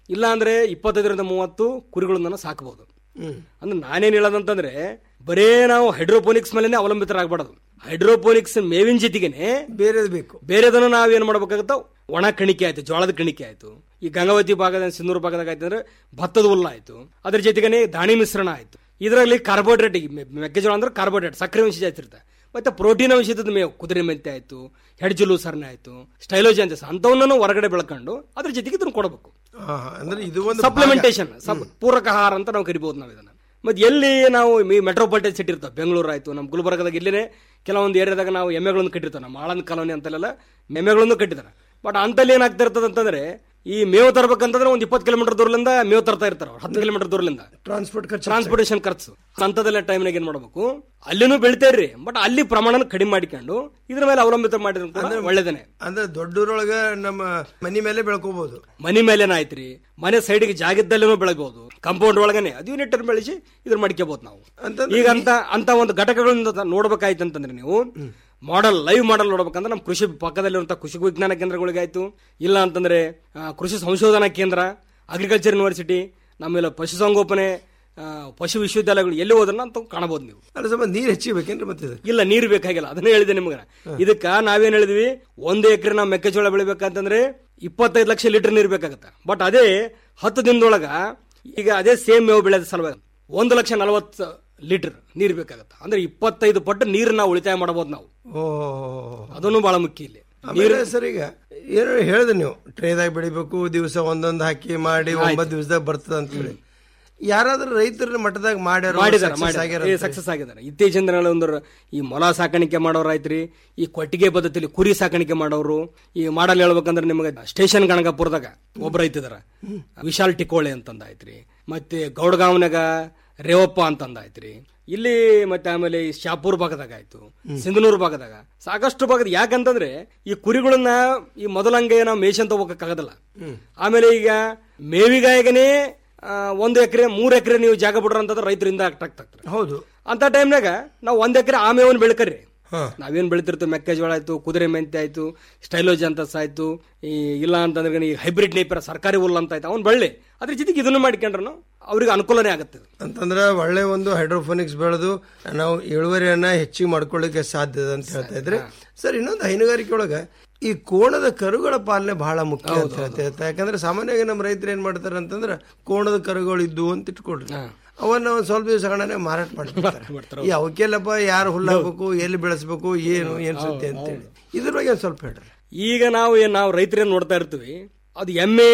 ಇಲ್ಲ ಅಂದ್ರೆ ಇಪ್ಪತ್ತೈದರಿಂದ ಮೂವತ್ತು ಕುರಿಗಳನ್ನ ಸಾಕಬಹುದು ಹ್ಮ್. ಅಂದ್ರೆ ನಾನೇನ್ ಹೇಳೋದಂತಂದ್ರೆ ಬರೇ ನಾವು ಹೈಡ್ರೋಪೋನಿಕ್ಸ್ ಮೇಲೆನೆ ಅವಲಂಬಿತರಾಗಬಾರ್ದು ಹೈಡ್ರೋಪೋನಿಕ್ಸ್ ಮೇವಿನ ಜೊತೆಗೇನೆ ಬೇರೆದು ಬೇಕು ಬೇರೆದನ್ನು ನಾವೇನ್ ಮಾಡ್ಬೇಕಾಗತ್ತ ಒಣ ಕಣಿಕೆ ಆಯ್ತು ಜೋಳದ ಕಣಿಕೆ ಆಯ್ತು ಈ ಗಂಗಾವತಿ ಭಾಗದ ಸಿಂಧೂರು ಭಾಗದಾಗ ಆಯ್ತು ಅಂದ್ರೆ ಭತ್ತದ ಹುಲ್ಲ ಆಯ್ತು ಅದ್ರ ಜೊತೆಗೇನೆ ದಾಣಿ ಮಿಶ್ರಣ ಆಯ್ತು ಇದರಲ್ಲಿ ಕಾರ್ಬೋಹೈಡ್ರೇಟ್ ಈಗ ಮೆ- ಮೆಕ್ಕೆಜೋಳ ಅಂದ್ರೆ ಕಾರ್ಬೋಹೈಡ್ರೇಟ್ ಸಕ್ಕರೆ ಅಂಶ ಜಾಸ್ತಿ ಇರುತ್ತೆ ಮತ್ತೆ ಪ್ರೋಟೀನ್ ಅಂಶದ ಮೇವು ಕುದುರೆ ಮೆಂತೆ ಆಯ್ತು ಹೆಡ್ಜುಲು ಸರ್ನೆ ಆಯ್ತು ಸ್ಟೈಲೋಜೆನ್ಸಸ್ ಅಂತವನ್ನ ಹೊರಗಡೆ ಬೆಳ್ಕೊಂಡು ಅದ್ರ ಜೊತೆಗೆ ಇದನ್ನ ಕೊಡಬೇಕು ಹಾ, ಹಾ. ಅಂದ್ರೆ ಇದು ಒಂದು ಸಪ್ಲಿಮೆಂಟೇಶನ್ ಪೂರಕ ಆಹಾರ ಅಂತ ನಾವು ಕರಿಬಹುದು ನಾವು ಇದನ್ನ ಮತ್ತೆ ಎಲ್ಲಿ ನಾವು ಈ ಮೆಟ್ರೋಪಾಲಿಟನ್ ಸಿಟಿ ಇರ್ತಾವೆ ಬೆಂಗಳೂರು ಆಯ್ತು ನಮ್ಮ ಗುಲ್ಬರ್ಗದಾಗ ಇಲ್ಲಿನೇ ಕೆಲವೊಂದು ಏರಿಯಾದಾಗ ನಾವು ಎಮ್ಮೆಗಳನ್ನು ಕಟ್ಟಿರ್ತಾವೆ ನಮ್ಮ ಆಳಂದ್ ಕಾಲೋನಿ ಅಂತೆಲ್ಲ ಎಮ್ಮೆಗಳನ್ನು ಕಟ್ಟಿದ್ದಾರೆ ಬಟ್ ಅಂತಲ್ಲಿ ಏನಾಗ್ತಾ ಇರ್ತದೆ ಅಂತಂದ್ರೆ ಈ ಮೇವು ತರಬೇಕಂತಂದ್ರೆ ಒಂದು ಇಪ್ಪತ್ತು ಕಿಲೋಮೀಟರ್ ದೂರದಿಂದ ಮೇವು ತರ್ತಾ ಇರ್ತಾರೆ ಅವ್ರು ಹತ್ತು ಕಿಲೋಮೀಟರ್ ದೂರದಿಂದ ಟ್ರಾನ್ಸ್ಪೋರ್ಟ್ ಖರ್ಚು ಟ್ರಾನ್ಸ್ಪೋರ್ಟೇಷನ್ ಖರ್ಚು ಅಂತದೆಲ್ಲ ಟೈಮ್ನಾಗ ಏನ್ ಮಾಡ್ಬೇಕು ಅಲ್ಲಿನೂ ಬೆಳಿತೇವ್ರಿ ಬಟ್ ಅಲ್ಲಿ ಪ್ರಮಾಣನ ಕಡಿಮೆ ಮಾಡಿಕೊಂಡು ಇದ್ರ ಮೇಲೆ ಅವಲಂಬಿತ ಮಾಡಿದ್ರೆ ಕೂಡ ಒಳ್ಳೇದೇನೆ ಅಂದ್ರೆ ದೊಡ್ಡೂರೊಳಗ ನಮ್ಮ ಮನಿ ಮೇಲೆ ಬೆಳ್ಕೋಬಹುದು ಮನಿ ಮೇಲೇನ ಆಯ್ತ್ರಿ ಮನೆ ಸೈಡ್ಗೆ ಜಾಗದಲ್ಲೇನೂ ಬೆಳಬಹುದು ಕಾಂಪೌಂಡ್ ಒಳಗನೆ ಅದು ಯೂನಿಟ್ ಬೆಳೆಸಿ ಇದ್ರ ಮಡಿಕೋಬಹುದು ನಾವು ಈಗ ಅಂತ ಅಂತ ಒಂದು ಘಟಕಗಳಿಂದ ನೋಡ್ಬೇಕಾಯ್ತು ಅಂತಂದ್ರೆ ನೀವು ಮಾಡೆಲ್ ಲೈವ್ ಮಾಡೆಲ್ ನೋಡ್ಬೇಕಂದ್ರೆ ನಮ್ಮ ಕೃಷಿ ಪಕ್ಕದಲ್ಲಿರುವಂತಹ ಕೃಷಿ ವಿಜ್ಞಾನ ಕೇಂದ್ರಗಳಿಗಾಯ್ತು ಇಲ್ಲ ಅಂತಂದ್ರೆ ಆ, ಕೃಷಿ ಸಂಶೋಧನಾ ಕೇಂದ್ರ ಅಗ್ರಿಕಲ್ಚರ್ ಯೂನಿವರ್ಸಿಟಿ ನಮ್ಮೆಲ್ಲ ಪಶುಸಂಗೋಪನೆ ಆ, ಪಶು ವಿಶ್ವವಿದ್ಯಾಲಯಗಳು ಎಲ್ಲಿ ಹೋದ್ರೆ ಅಂತ ಕಾಣಬಹುದು ನೀವು ಅಲ್ಲ ಸ್ವಲ್ಪ ನೀರ್ ಹೆಚ್ಚಿಬೇಕೇನ್ರಿ ಮತ್ತೆ ಇದು ಇಲ್ಲ ನೀರು ಬೇಕಾಗಿಲ್ಲ ಅದನ್ನೇ ಹೇಳಿದೆ ನಿಮ್ಗೆ ಇದಕ್ಕ ನಾವೇನ್ ಹೇಳಿದ್ವಿ ಒಂದು ಎಕರೆ ನಾವು ಮೆಕ್ಕೆಜೋಳ ಬೆಳಿಬೇಕಂತಂದ್ರೆ ಇಪ್ಪತ್ತೈದು ಲಕ್ಷ ಲೀಟರ್ ನೀರು ಬೇಕಾಗತ್ತೆ ಬಟ್ ಅದೇ ಹತ್ತು ದಿನದೊಳಗ ಈಗ ಅದೇ ಸೇಮ್ ಮೇವು ಬೆಳೆದ ಸಲುವಾಗಿ ಒಂದು ಲಕ್ಷ ನಲವತ್ತು ಲೀಟರ್ ನೀರು ಬೇಕಾಗತ್ತೆ ಅಂದ್ರೆ ಇಪ್ಪತ್ತೈದು ಪಟ್ಟು ನೀರು ನಾವು ಉಳಿತಾಯ ಮಾಡಬಹುದು ನಾವು ಓ ಅದನ್ನು ಬಹಳ ಮುಖ್ಯ ಇಲ್ಲಿ ಆಮೇಲೆ ಸರ್ ಈಗ ಏನೋ ಹೇಳಿದೆ ನೀವು ಟ್ರೇದಾಗ ಬೆಳಿಬೇಕು ದಿವಸ ಒಂದೊಂದು ಹಾಕಿ ಮಾಡಿ ಒಂಬತ್ತು ದಿವಸದಾಗ ಬರ್ತದ ಅಂತ ಹೇಳಿ ಯಾರಾದ್ರೂ ರೈತರ ಮಟ್ಟದಾಗ ಮಾಡ್ಯಾರ ಮಾಡಿದಾರೆ ಆಗ್ಯಾರ ಸಕ್ಸಸ್ ಆಗಿದ್ದಾರೆ ಇತ್ತೀಚಿನ ದಿನಗಳಲ್ಲಿ ಒಂದು ಈ ಮೊಲ ಸಾಕಾಣಿಕೆ ಮಾಡೋರು ಆಯ್ತ್ರಿ ಈ ಕೊಟ್ಟಿಗೆ ಪದ್ಧತಿಯಲ್ಲಿ ಕುರಿ ಸಾಕಾಣಿಕೆ ಮಾಡೋರು ಈ ಮಾಡಲ್ ಹೇಳ್ಬೇಕಂದ್ರೆ ನಿಮಗೆ ಸ್ಟೇಷನ್ ಗಣಗಾಪುರದಾಗ ಒಬ್ಬ ರೈತ ಇದಾರ ವಿಶಾಲ್ ಟಿಕೋಳೆ ಅಂತಂದ ಆಯ್ತ್ರಿ ಮತ್ತೆ ಗೌಡಗಾವ್ನಾಗ ರೇವಪ್ಪ ಅಂತಂದ ಆಯ್ತ್ರಿ ಇಲ್ಲಿ ಮತ್ತೆ ಆಮೇಲೆ ಈ ಶಾಪೂರ್ ಭಾಗದಾಗ ಆಯ್ತು ಸಿಂಧನೂರು ಭಾಗದಾಗ ಸಾಕಷ್ಟು ಭಾಗದ ಯಾಕಂತಂದ್ರೆ ಈ ಕುರಿಗಳನ್ನ ಈ ಮೊದಲಂಗೆ ನಾವು ಮೇಷನ್ ತಗೋಕಾಗದಲ್ಲ ಆಮೇಲೆ ಈಗ ಮೇವಿಗಾಯಗನೇ ಆ, ಒಂದು ಎಕರೆ ಮೂರ್ ಎಕರೆ ನೀವು ಜಾಗ ಬಿಡ್ರ ಅಂತಂದ್ರೆ ರೈತರಿಂದ ಅಟ್ರಾಕ್ಟ್ ಆಗ್ತಾರೆ ಹೌದು ಅಂತ ಟೈಮ್ನಾಗ ನಾವು ಒಂದ್ ಎಕರೆ ಆ ಮೇವನ್ ಬೆಳ್ಕರ್ರಿ ನಾವೇನ್ ಬೆಳಿತಿರ್ತೀವಿ ಮೆಕ್ಕೆಜೋಳ ಆಯ್ತು ಕುದುರೆ ಮೆಂತೆ ಆಯ್ತು ಸ್ಟೈಲೋಜ್ ಅಂತ ಆಯ್ತು ಈ ಇಲ್ಲ ಅಂತಂದ್ರೆ ಈ ಹೈಬ್ರಿಡ್ ನೇಪರ ಸರ್ಕಾರಿ ಹುಲ್ಲು ಅಂತ ಆಯ್ತು ಅವ್ನು ಬೆಳ್ಳಿ ಅದ್ರ ಜೊತೆಗೆ ಇದನ್ನು ಮಾಡ್ಕೊಂಡ್ರು ಅವ್ರಿಗೆ ಅನುಕೂಲನೇ ಆಗುತ್ತೆ ಇದು. ಅಂತಂದ್ರೆ ಒಳ್ಳೆ ಒಂದು ಹೈಡ್ರೋಫೋನಿಕ್ಸ್ ಬೆಳೆದು ನಾವು ಇಳುವರಿಯನ್ನ ಹೆಚ್ಚಿಗೆ ಮಾಡ್ಕೊಳ್ಳಿಕ್ಕೆ ಸಾಧ್ಯ ಅಂತ ಹೇಳ್ತಾ ಇದ್ರೆ ಸರ್ ಇನ್ನೊಂದು ಹೈನುಗಾರಿಕೆ ಒಳಗ ಈ ಕೋಣದ ಕರುಗಳ ಪಾಲನೆ ಬಹಳ ಮುಖ್ಯ ಅಂತ ಹೇಳ್ತಾ ಇರ್ತಾರೆ. ಯಾಕಂದ್ರೆ ಸಾಮಾನ್ಯವಾಗಿ ನಮ್ಮ ರೈತರು ಏನ್ ಮಾಡ್ತಾರೆ ಅಂತಂದ್ರೆ ಕೋಣದ ಕರುಗಳು ಇದ್ದು ಅಂತ ಇಟ್ಕೊಳ್ರಿ ಅವನ್ನ ಒಂದ್ ಸ್ವಲ್ಪ ದಿವಸ ಹಣನೆ ಮಾರಾಟ ಮಾಡ್ತಾರೆ ಈ ಅವಕ್ಕೆಲ್ಲಪ್ಪ ಯಾರು ಹುಲ್ಲಾಗಬೇಕು ಎಲ್ಲಿ ಬೆಳೆಸ್ಬೇಕು ಏನು ಏನ್ ಸುದ್ದಿ ಅಂತೇಳಿ ಇದ್ರ ಬಗ್ಗೆ ಒಂದ್ ಸ್ವಲ್ಪ ಹೇಳ್ರಿ ಈಗ ನಾವು ಏನ್ ನಾವು ರೈತರೇನ್ ನೋಡ್ತಾ ಇರ್ತೀವಿ ಅದು ಎಮ್ಮೆ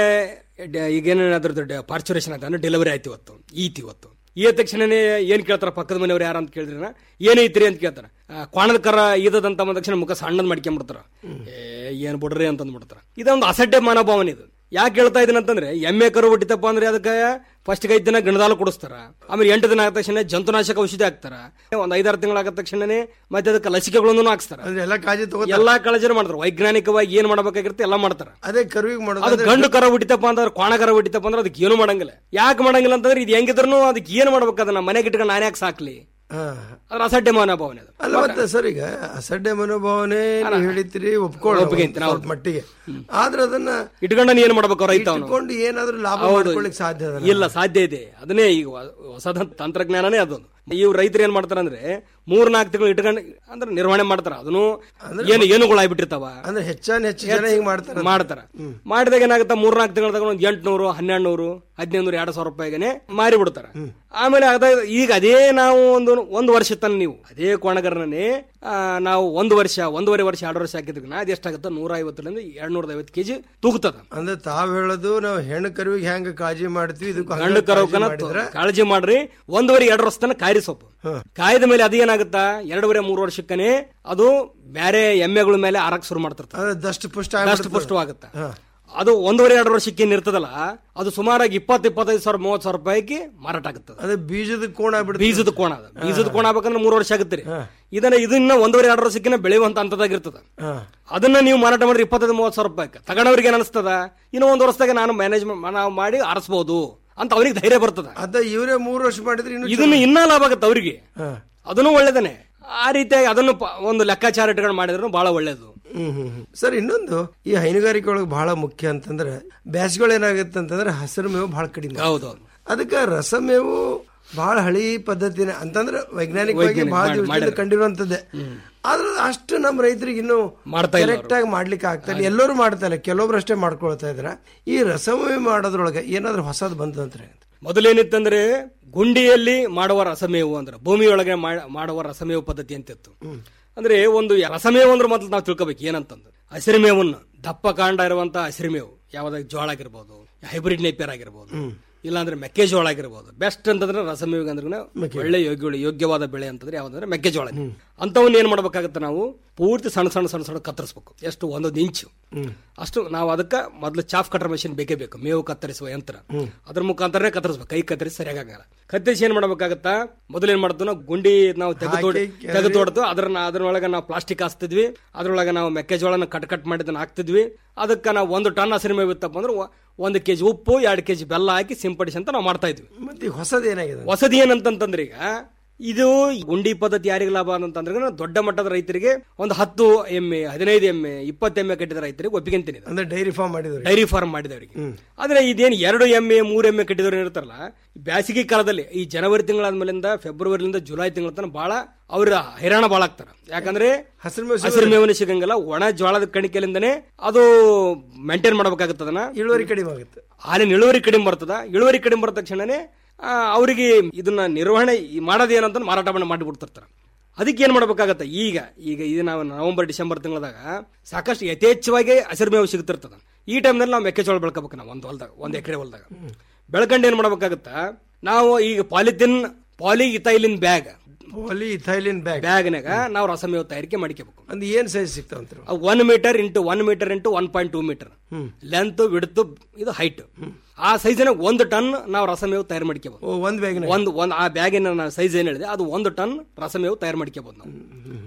ಡ- ಈಗೇನ ಅದ್ರದ್ದು ಪಾರ್ಚುರೇಷನ್ ಆಯ್ತು ಅಂದ್ರೆ ಡೆಲಿವರಿ ಆಯ್ತು ಇವತ್ತು ಈತ್ ಇವತ್ತು ಈ ತಕ್ಷಣನೇ ಏನ್ ಕೇಳ್ತಾರ ಪಕ್ಕದ ಮನೆಯವ್ರು ಯಾರು ಅಂತ ಕೇಳಿದ್ರೆ ಏನೈತ್ರಿ ಅಂತ ಕೇಳ್ತಾರ ಆ, ಕ್ವಾಣದ ಕರ ಇದದಂತ ಅಂದ ತಕ್ಷಣ ಮುಖ ಸಣ್ಣದ್ ಮಾಡ್ಕೊಂಡ್ಬಿಡ್ತಾರ ಏ ಏನ್ ಬಿಡ್ರಿ ಅಂತ ಅಂದ್ಬಿಡ್ತಾರ ಇದೊಂದು ಅಸಡ್ಡೆ ಮನೋಭಾವನೆ ಇದು ಯಾಕೆ ಹೇಳ್ತಾ ಇದೀನಿ ಅಂತಂದ್ರೆ ಎಮ್ಮೆ ಕರು ಹುಟ್ಟಿತಪ್ಪ ಅಂದ್ರೆ ಅದಕ್ಕೆ ಫಸ್ಟ್ ಐದು ದಿನ ಗಣದಾಲು ಕೊಡಿಸ್ತಾರ ಆಮೇಲೆ ಎಂಟು ದಿನ ಆದ ತಕ್ಷಣ ಜಂತುನಾಶಕ ಔಷಧಿ ಹಾಕ್ತಾರ ಒಂದ್ ಐದಾರು ತಿಂಗಳಾದ ತಕ್ಷಣನೇ ಮತ್ತೆ ಅದಕ್ಕೆ ಲಸಿಕೆಗಳನ್ನು ಹಾಕ್ಸ್ತಾರ ಅಂದ್ರೆ ಎಲ್ಲ ಕಾಳಜಿ ತಗೋ ಎಲ್ಲಾ ಕಾಳಜಿನ ಮಾಡ್ತಾರ ವೈಜ್ಞಾನಿಕವಾಗಿ ಏನ್ ಮಾಡಬೇಕಾಗಿರುತ್ತೆ ಎಲ್ಲ ಮಾಡ್ತಾರ ಅದೇ ಕರುವಿಗೆ ಅದು ಮಾಡೋದು ಗಂಡು ಕರ ಹುಟ್ಟಿತಪ್ಪ ಅಂದ್ರೆ ಕ್ವಾಣ ಕರ ಹುಟ್ಟಿತಪ್ಪ ಅಂದ್ರೆ ಅದಕ್ಕೆ ಏನು ಮಾಡಂಗಿಲ್ಲ ಯಾಕೆ ಮಾಡಂಗಿಲ್ಲ ಅಂತಂದ್ರೆ ಇದು ಹೆಂಗಿದ್ರು ಅದಕ್ಕೆ ಏನು ಮಾಡ್ಬೇಕು ಅದನ್ನ ಮನೆಗೆ ಇಟ್ಕೊಂಡು ನಾನೇ ಯಾಕೆ ಸಾಕ್ಲಿ ಅದ್ರ ಅಸಡ್ಡೆ ಮನೋಭಾವನೆ ಅದು ಅಲ್ಲ ಮತ್ತೆ ಸರ್ ಈಗ ಅಸಡ್ಡೆ ಮನೋಭಾವನೆ ನೀವು ಹೇಳಿದ್ರಿ ಒಪ್ಕೊಳ್ಳೋ ಒಪ್ಪಿಗೆಂತೀನಿ, ಸ್ವಲ್ಪ ಹೌದು. ಮಟ್ಟಿಗೆ ಆದ್ರೆ ಅದನ್ನ ಇಟ್ಕೊಂಡು ನೀನ್ ಏನ್ ಮಾಡ್ಬೇಕು ರೈತ ಅವನು ಇಟ್ಕೊಂಡು ಏನಾದ್ರೂ ಲಾಭ ಹೌದು. ಮಾಡ್ಕೊಳ್ಳಿಕ್ ಸಾಧ್ಯ ಅದಲ್ಲ. ಇಲ್ಲ ಸಾಧ್ಯ ಇದೆ ಅದನ್ನೇ ಈಗ ಹೊ- ಹೊಸದ ತಂತ್ರಜ್ಞಾನನೇ ಅದೊಂದು ಇವ್ ರೈತರು ಏನ್ ಮಾಡ್ತಾರ ಅಂದ್ರೆ ಮೂರ್ ನಾಲ್ಕು ತಿಂಗಳು ಇಟ್ಕೊಂಡು ಅಂದ್ರೆ ನಿರ್ವಹಣೆ ಮಾಡ್ತಾರ ಅದನ್ನು ಏನು ಏನುಗಳು ಆಗ್ಬಿಟ್ಟಿರ್ತಾವ ಅಂದ್ರೆ ಹೆಚ್ಚಾನ್ ಹೆಚ್ಚು ಜನ ಹಿಂಗ್ ಮಾಡ್ತಾರೆ ಮಾಡ್ತಾರ ಮಾಡಿದಾಗ ಏನಾಗುತ್ತೆ ಮೂರ್ ನಾಲ್ಕು ತಿಂಗಳದಾಗ ಒಂದು ಎಂಟ್ನೂರು ಹನ್ನೆರಡು ಹದಿನೈದು ಎರಡು ಸಾವಿರ ರೂಪಾಯಿಗೆ ಮಾರಿ ಬಿಡ್ತಾರ ಆಮೇಲೆ ಅದ ಈಗ ಅದೇ ನಾವು ಒಂದು ಒಂದು ವರ್ಷ ತನ ನೀವು ಅದೇ ಕೋಣಗರನೇ ನಾವು ಒಂದು ವರ್ಷ ಒಂದೂವರೆ ವರ್ಷ ಎರಡು ವರ್ಷ ಹಾಕಿದ್ರೆ ಅದು ಎಷ್ಟಾಗುತ್ತೆ ನೂರ ಐವತ್ತರಿಂದ ಎರಡ್ ನೂರದ ಐವತ್ತು ಕೆಜಿ ತೂಗುತ್ತದ ಅಂದ್ರೆ ತಾವ್ ಹೇಳೋದು ನಾವು ಹೆಣ್ಣು ಕರುವಿಗೆ ಹೆಂಗ ಕಾಳಜಿ ಮಾಡ್ತೀವಿ ಇದಕ್ಕೂ ಹಂಗ ಗಂಡು ಕಾಳಜಿ ಕರೋಕನ ಮಾಡಿದ್ರೆ ಕಾಳಜಿ ಮಾಡ್ರಿ ಒಂದೂವರೆ ಎರಡು ವರ್ಷ ತನಕ ಕಾಯ್ರಿ ಸೊಪ್ಪು ಕಾಯ್ದ ಮೇಲೆ ಅದೇನಾಗುತ್ತಾ ಎರಡೂವರೆ ಮೂರು ವರ್ಷಕ್ಕನೆ ಅದು ಬೇರೆ ಎಮ್ಮೆಗಳ ಮೇಲೆ ಆರಕ್ ಶುರು ಮಾಡ್ತಿರ್ತಾರೆ ಅಂದ್ರೆ ದಷ್ಟ ಪುಷ್ಟ ದಷ್ಟ ಆಗ್ಬಿಡ್ತದೆ. ಪುಷ್ಟವಾಗುತ್ತೆ ಹಾ. ಅದು ಒಂದೂವರೆ ಎರಡು ವರ್ಷಕ್ಕೆ ಏನ್ ಇರ್ತದಲ್ಲ ಅದು ಸುಮಾರಾಗಿ ಇಪ್ಪತ್ತು ಇಪ್ಪತ್ತೈದು ಸಾವಿರ ಮೂವತ್ತು ಸಾವಿರ ರೂಪಾಯಿಗೆ ಮಾರಾಟ ಆಗುತ್ತೆ ಅದೇ ಬೀಜದ ಕೋಣ ಆಗ್ಬಿಡುತ್ತೆ ಬೀಜದ ಕೋಣ ಅದು ಬೀಜದ ಕೋಣ ಆಗ್ಬೇಕಂದ್ರೆ ಮೂರು ವರ್ಷ ಆಗುತ್ತೆ ರೀ ಇದನ್ನ ಇದನ್ನ ಒಂದೂವರೆ ಎರಡು ವರ್ಷಕ್ಕೆ ಬೆಳೆಯುವಂತ ಹಂತದಾಗಿರ್ತದ ಹಾ. ಅದನ್ನ ನೀವು ಮಾರಾಟ ಮಾಡಿದ್ರೆ ಇಪ್ಪತ್ತೈದು ಮೂವತ್ತು ಸಾವಿರ ರೂಪಾಯಿ ತಗೊಂಡವ್ರಿಗೆ ಏನ್ ಅನಿಸ್ತದ ಇನ್ನು ಒಂದು ವರ್ಷದಾಗ ನಾನು ಮ್ಯಾನೇಜ್ಮೆಂಟ್ ನಾವು ಮಾಡಿ ಆರಿಸಬಹುದು ಅಂತ ಅವ್ರಿಗೆ ಧೈರ್ಯ ಬರ್ತದ ಅದ ಇವರೇ ಮೂರು ವರ್ಷ ಮಾಡಿದ್ರೆ ಇನ್ನು ಇದನ್ನು ಇನ್ನ ಲಾಭ ಆಗುತ್ತೆ ಅವರಿಗೆ ಅದನ್ನು ಒಳ್ಳೇದನೆ ಆ ರೀತಿಯಾಗಿ ಅದನ್ನು ಪ- ಒಂದು ಲೆಕ್ಕಾಚಾರ ಇಟ್ಕೊಂಡು ಮಾಡಿದ್ರು ಬಹಳ ಒಳ್ಳೇದು ಹ್ಮ್ ಹ್ಮ್ ಹ್ಮ್. ಸರ್ ಇನ್ನೊಂದು ಈ ಹೈನುಗಾರಿಕೆ ಒಳಗೆ ಬಹಳ ಮುಖ್ಯ ಅಂತಂದ್ರೆ ಬ್ಯಾಸ್ಗಳು ಏನಾಗುತ್ತೆ ಅಂತಂದ್ರೆ ಹಸಿರು ಮೇವು ಬಹಳ ಕಡಿಮೆ ಹೌದೌದು ಅದಕ್ಕೆ ರಸಮೇವು ಬಹಳ ಹಳಿ ಪದ್ಧತಿನ ಅಂತಂದ್ರೆ ವೈಜ್ಞಾನಿಕವಾಗಿ ವೈಜ್ಞಾನಿಕ ಬಹಳ ಮಾಡಿ- ದಿವಸದಿಂದ ಮಾಡ್ಯಾರ. ಕಂಡಿರುವಂತದ್ದೇ ಆದ್ರೆ ಅಷ್ಟು ನಮ್ಮ ರೈತರಿಗೆ ಇನ್ನೂ ಮಾಡ್ತಾ ಇಲ್ಲ ಕರೆಕ್ಟ್ ಆಗಿ ಮಾಡ್ಲಿಕ್ಕೆ ಆಗ್ತಾ ಇಲ್ಲ ಎಲ್ಲರೂ ಮಾಡ್ತಾ ಇಲ್ಲ ಕೆಲವೊಬ್ರು ಅಷ್ಟೇ ಮಾಡ್ಕೊಳ್ತಾ ಇದ್ರ ಈ ರಸಮೇವು ಮಾಡೋದ್ರೊಳಗೆ ಏನಾದ್ರೂ ಹೊಸದು ಬಂತಂದ್ರೆ ಮೊದಲೇನಿತ್ತಂದ್ರೆ ಗುಂಡಿಯಲ್ಲಿ ಮಾಡುವ ರಸಮೇವು ಅಂದ್ರೆ ಭೂಮಿಯೊಳಗೆ ಮಾ- ಮಾಡುವ ರಸಮೇವು ಪದ್ಧತಿ ಅಂತಿತ್ತು ಅಂದ್ರೆ ಒಂದು ರಸಮೇವು ಅಂದ್ರೆ ಮೊದಲು ನಾವು ತಿಳ್ಕೊಬೇಕು ಏನಂತಂದ್ರೆ ಹಸಿರುಮೇವನ್ನು ದಪ್ಪ ಕಾಂಡ ಇರುವಂತ ಹಸಿರುಮೇವು ಯಾವ್ದಾಗ ಜೋಳ ಆಗಿರ್ಬೋದು ಹೈಬ್ರಿಡ್ ನೇಪಿಯರ್ ಆಗಿರ್ಬೋದು ಇಲ್ಲಾಂದ್ರೆ ಮೆಕ್ಕೆಜೋಳ ಆಗಿರ್ಬೋದು ಬೆಸ್ಟ್ ಅಂತಂದ್ರೆ ರಸಮೇವಿಗೆ ಅಂದ್ರೆ ಒಳ್ಳೆ ಯೋಗ್ಯ ಯೋಗ್ಯವಾದ ಬೆಳೆ ಅಂತಂದ್ರೆ ಯಾವ್ದಂದ್ರೆ ಮೆಕ್ಕೆಜೋಳ ಅಂತವನ್ನ ಏನ್ ಮಾಡ್ಬೇಕಾಗತ್ತೆ ನಾವು ಪೂರ್ತಿ ಸಣ್ಣ ಸಣ್ಣ ಸಣ್ಣ ಸಣ್ಣ ಕತ್ತರಿಸ್ಬೇಕು ಎಷ್ಟು ಒಂದೊಂದು ಇಂಚು ಅಷ್ಟು ನಾವು ಅದಕ್ಕೆ ಮೊದಲು ಚಾಫ್ ಕಟರ್ ಮಷಿನ್ ಬೇಕೇ ಬೇಕು ಮೇವು ಕತ್ತರಿಸುವ ಯಂತ್ರ ಅದ್ರ ಮುಖಾಂತರನೇ ಕತ್ತರಿಸ್ಬೇಕು ಕೈ ಕತ್ತರಿಸಿ ಸರಿಯಾಗಲ್ಲ ಕತ್ತರಿಸಿ ಏನ್ ಮಾಡ್ಬೇಕಾಗತ್ತ ಮೊದಲು ಏನ್ ಮಾಡ್ತೀವಿ ನಾವು ಗುಂಡಿ ನಾವು ತೆಗೆದು ಹಾಕಿ, ತೆಗೆದು ಹೊಡೆದು ಅದ್ರನ್ನ ಅದ್ರೊಳಗೆ ನಾವು ಪ್ಲಾಸ್ಟಿಕ್ ಹಾಸ್ತಿದ್ವಿ ಅದ್ರೊಳಗೆ ನಾವು ಮೆಕ್ಕೆಜೋಳನ ಕಟ್ ಕಟ್ ಮಾಡಿದ್ದನ್ನ ಹಾಕ್ತಿದ್ವಿ ಅದಕ್ಕೆ ನಾವು ಒಂದು ಟನ್ ಹಸಿರು ಮೇವು ಇತ್ತಪ್ಪ ಅಂದ್ರೆ ಒ- ಒಂದು ಕೆಜಿ ಉಪ್ಪು ಎರಡು ಕೆಜಿ ಬೆಲ್ಲ ಹಾಕಿ ಸಿಂಪಡಿಸಿ ಅಂತ ನಾವು ಮಾಡ್ತಾ ಇದ್ವಿ ಮತ್ತೆ ಹೊಸದು ಏನಾಗಿದೆ ಹೊಸದು ಏನಂತಂತಂದ್ರೆ ಈಗ ಇದು ಗುಂಡಿ ಪದ್ಧತಿ ಯಾರಿಗೆ ಲಾಭ ಅಂತಂದ್ರೆ ದೊಡ್ಡ ಮಟ್ಟದ ರೈತರಿಗೆ ಒಂದು ಹತ್ತು ಎಮ್ಮೆ ಹದಿನೈದು ಎಮ್ಮೆ ಇಪ್ಪತ್ತು ಎಮ್ಮೆ ಕಟ್ಟಿದ ರೈತರಿಗೆ ಒಪ್ಪಿಗೆಂತೀನಿ ಅಂದ್ರೆ ಡೈರಿ ಫಾರ್ಮ್ ಮಾಡಿದ್ರು ಡೈರಿ ಫಾರ್ಮ್ ಮಾಡಿದವರಿಗೆ ಆದ್ರೆ ಇದೇನು ಎರಡು ಎಮ್ಮೆ ಮೂರು ಎಮ್ಮೆ ಕಟ್ಟಿದವ್ರು ಇರ್ತಾರಲ್ಲ ಬೇಸಿಗೆ ಕಾಲದಲ್ಲಿ ಈ ಜನವರಿ ತಿಂಗಳಾದ್ಮೇಲಿಂದ ಫೆಬ್ರವರಿಲಿಂದ ಜುಲೈ ತಿಂಗಳ ತನಕ ಬಹಳ ಅವ್ರ ಹೈರಾಣ ಬಾಳ ಆಗ್ತಾರ ಯಾಕಂದ್ರೆ ಹಸಿರು ಮೇವು ಹಸಿರು ಮೇವನ ಸಿಗಂಗಿಲ್ಲ ಒಣ ಜೋಳದ ಕಣಿಕೆಲಿಂದನೇ ಅದು ಮೇಂಟೈನ್ ಮಾಡ್ಬೇಕಾಗತ್ತ ಅದನ್ನ ಇಳುವರಿ ಕಡಿಮೆ ಆಗುತ್ತೆ ಹಾಲಿನ ಇಳುವರಿ ಕಡಿಮೆ ಬರ್ತದ ಇಳುವರಿ ಕಡಿಮೆ ಬರದ ತಕ್ಷಣನೇ ಆ, ಅವರಿಗೆ ಇದನ್ನ ನಿರ್ವಹಣೆ ಈ ಮಾಡೋದು ಏನಂತ ಮಾರಾಟ ಮಾಡಿ ಮಾಡಿಬಿಡ್ತಿರ್ತಾರೆ ಅದಕ್ಕೆ ಏನ್ ಮಾಡ್ಬೇಕಾಗತ್ತೆ ಈಗ ಈಗ ಇದು ನಾವು ನವೆಂಬರ್ ಡಿಸೆಂಬರ್ ತಿಂಗಳದಾಗ ಸಾಕಷ್ಟು ಯಥೇಚ್ಛವಾಗಿ ಹಸಿರು ಮೇವು ಸಿಗ್ತಿರ್ತದ ಈ ಟೈಮ್ನಲ್ಲಿ ನಾವು ಮೆಕ್ಕೆಜೋಳ ಬೆಳ್ಕೋಬೇಕು ನಾವು ಒಂದು ಹೊಲ್ದಾಗ ಒಂದು ಎಕರೆ ಹೊಲ್ದಾಗ ಬೆಳ್ಕೊಂಡು ಏನ್ ಮಾಡ್ಬೇಕಾಗತ್ತ ನಾವು ಈಗ polythene polyethylene bag polyethylene bag ಬ್ಯಾಗ್ನಾಗ ನಾವು ರಸಮೇವು ತಯಾರಿಕೆ ಮಾಡ್ಕೋಬೇಕು ಅಂದ್ರೆ ಏನ್ ಸೈಜ್ ಸಿಗ್ತಾವಂತ one metre into one metre into one point two metre length width ಇದು ಹೈಟ್ ಆ ಸೈಜಿನ ಒಂದು ಟನ್ ನಾವು ರಸಮೇವು ತಯಾರು ಮಾಡ್ಕೋಬಹುದು ಒಂದ್ ಬ್ಯಾಗ್ ಒಂದು ಒಂದು ಆ ಬ್ಯಾಗಿನ ಸೈಜ್ ಏನ್ ಹೇಳಿದೆ ಅದು ಒಂದು ಟನ್ ರಸಮೇವು ತಯಾರು ಮಾಡ್ಕೋಬಹುದು ನಾವು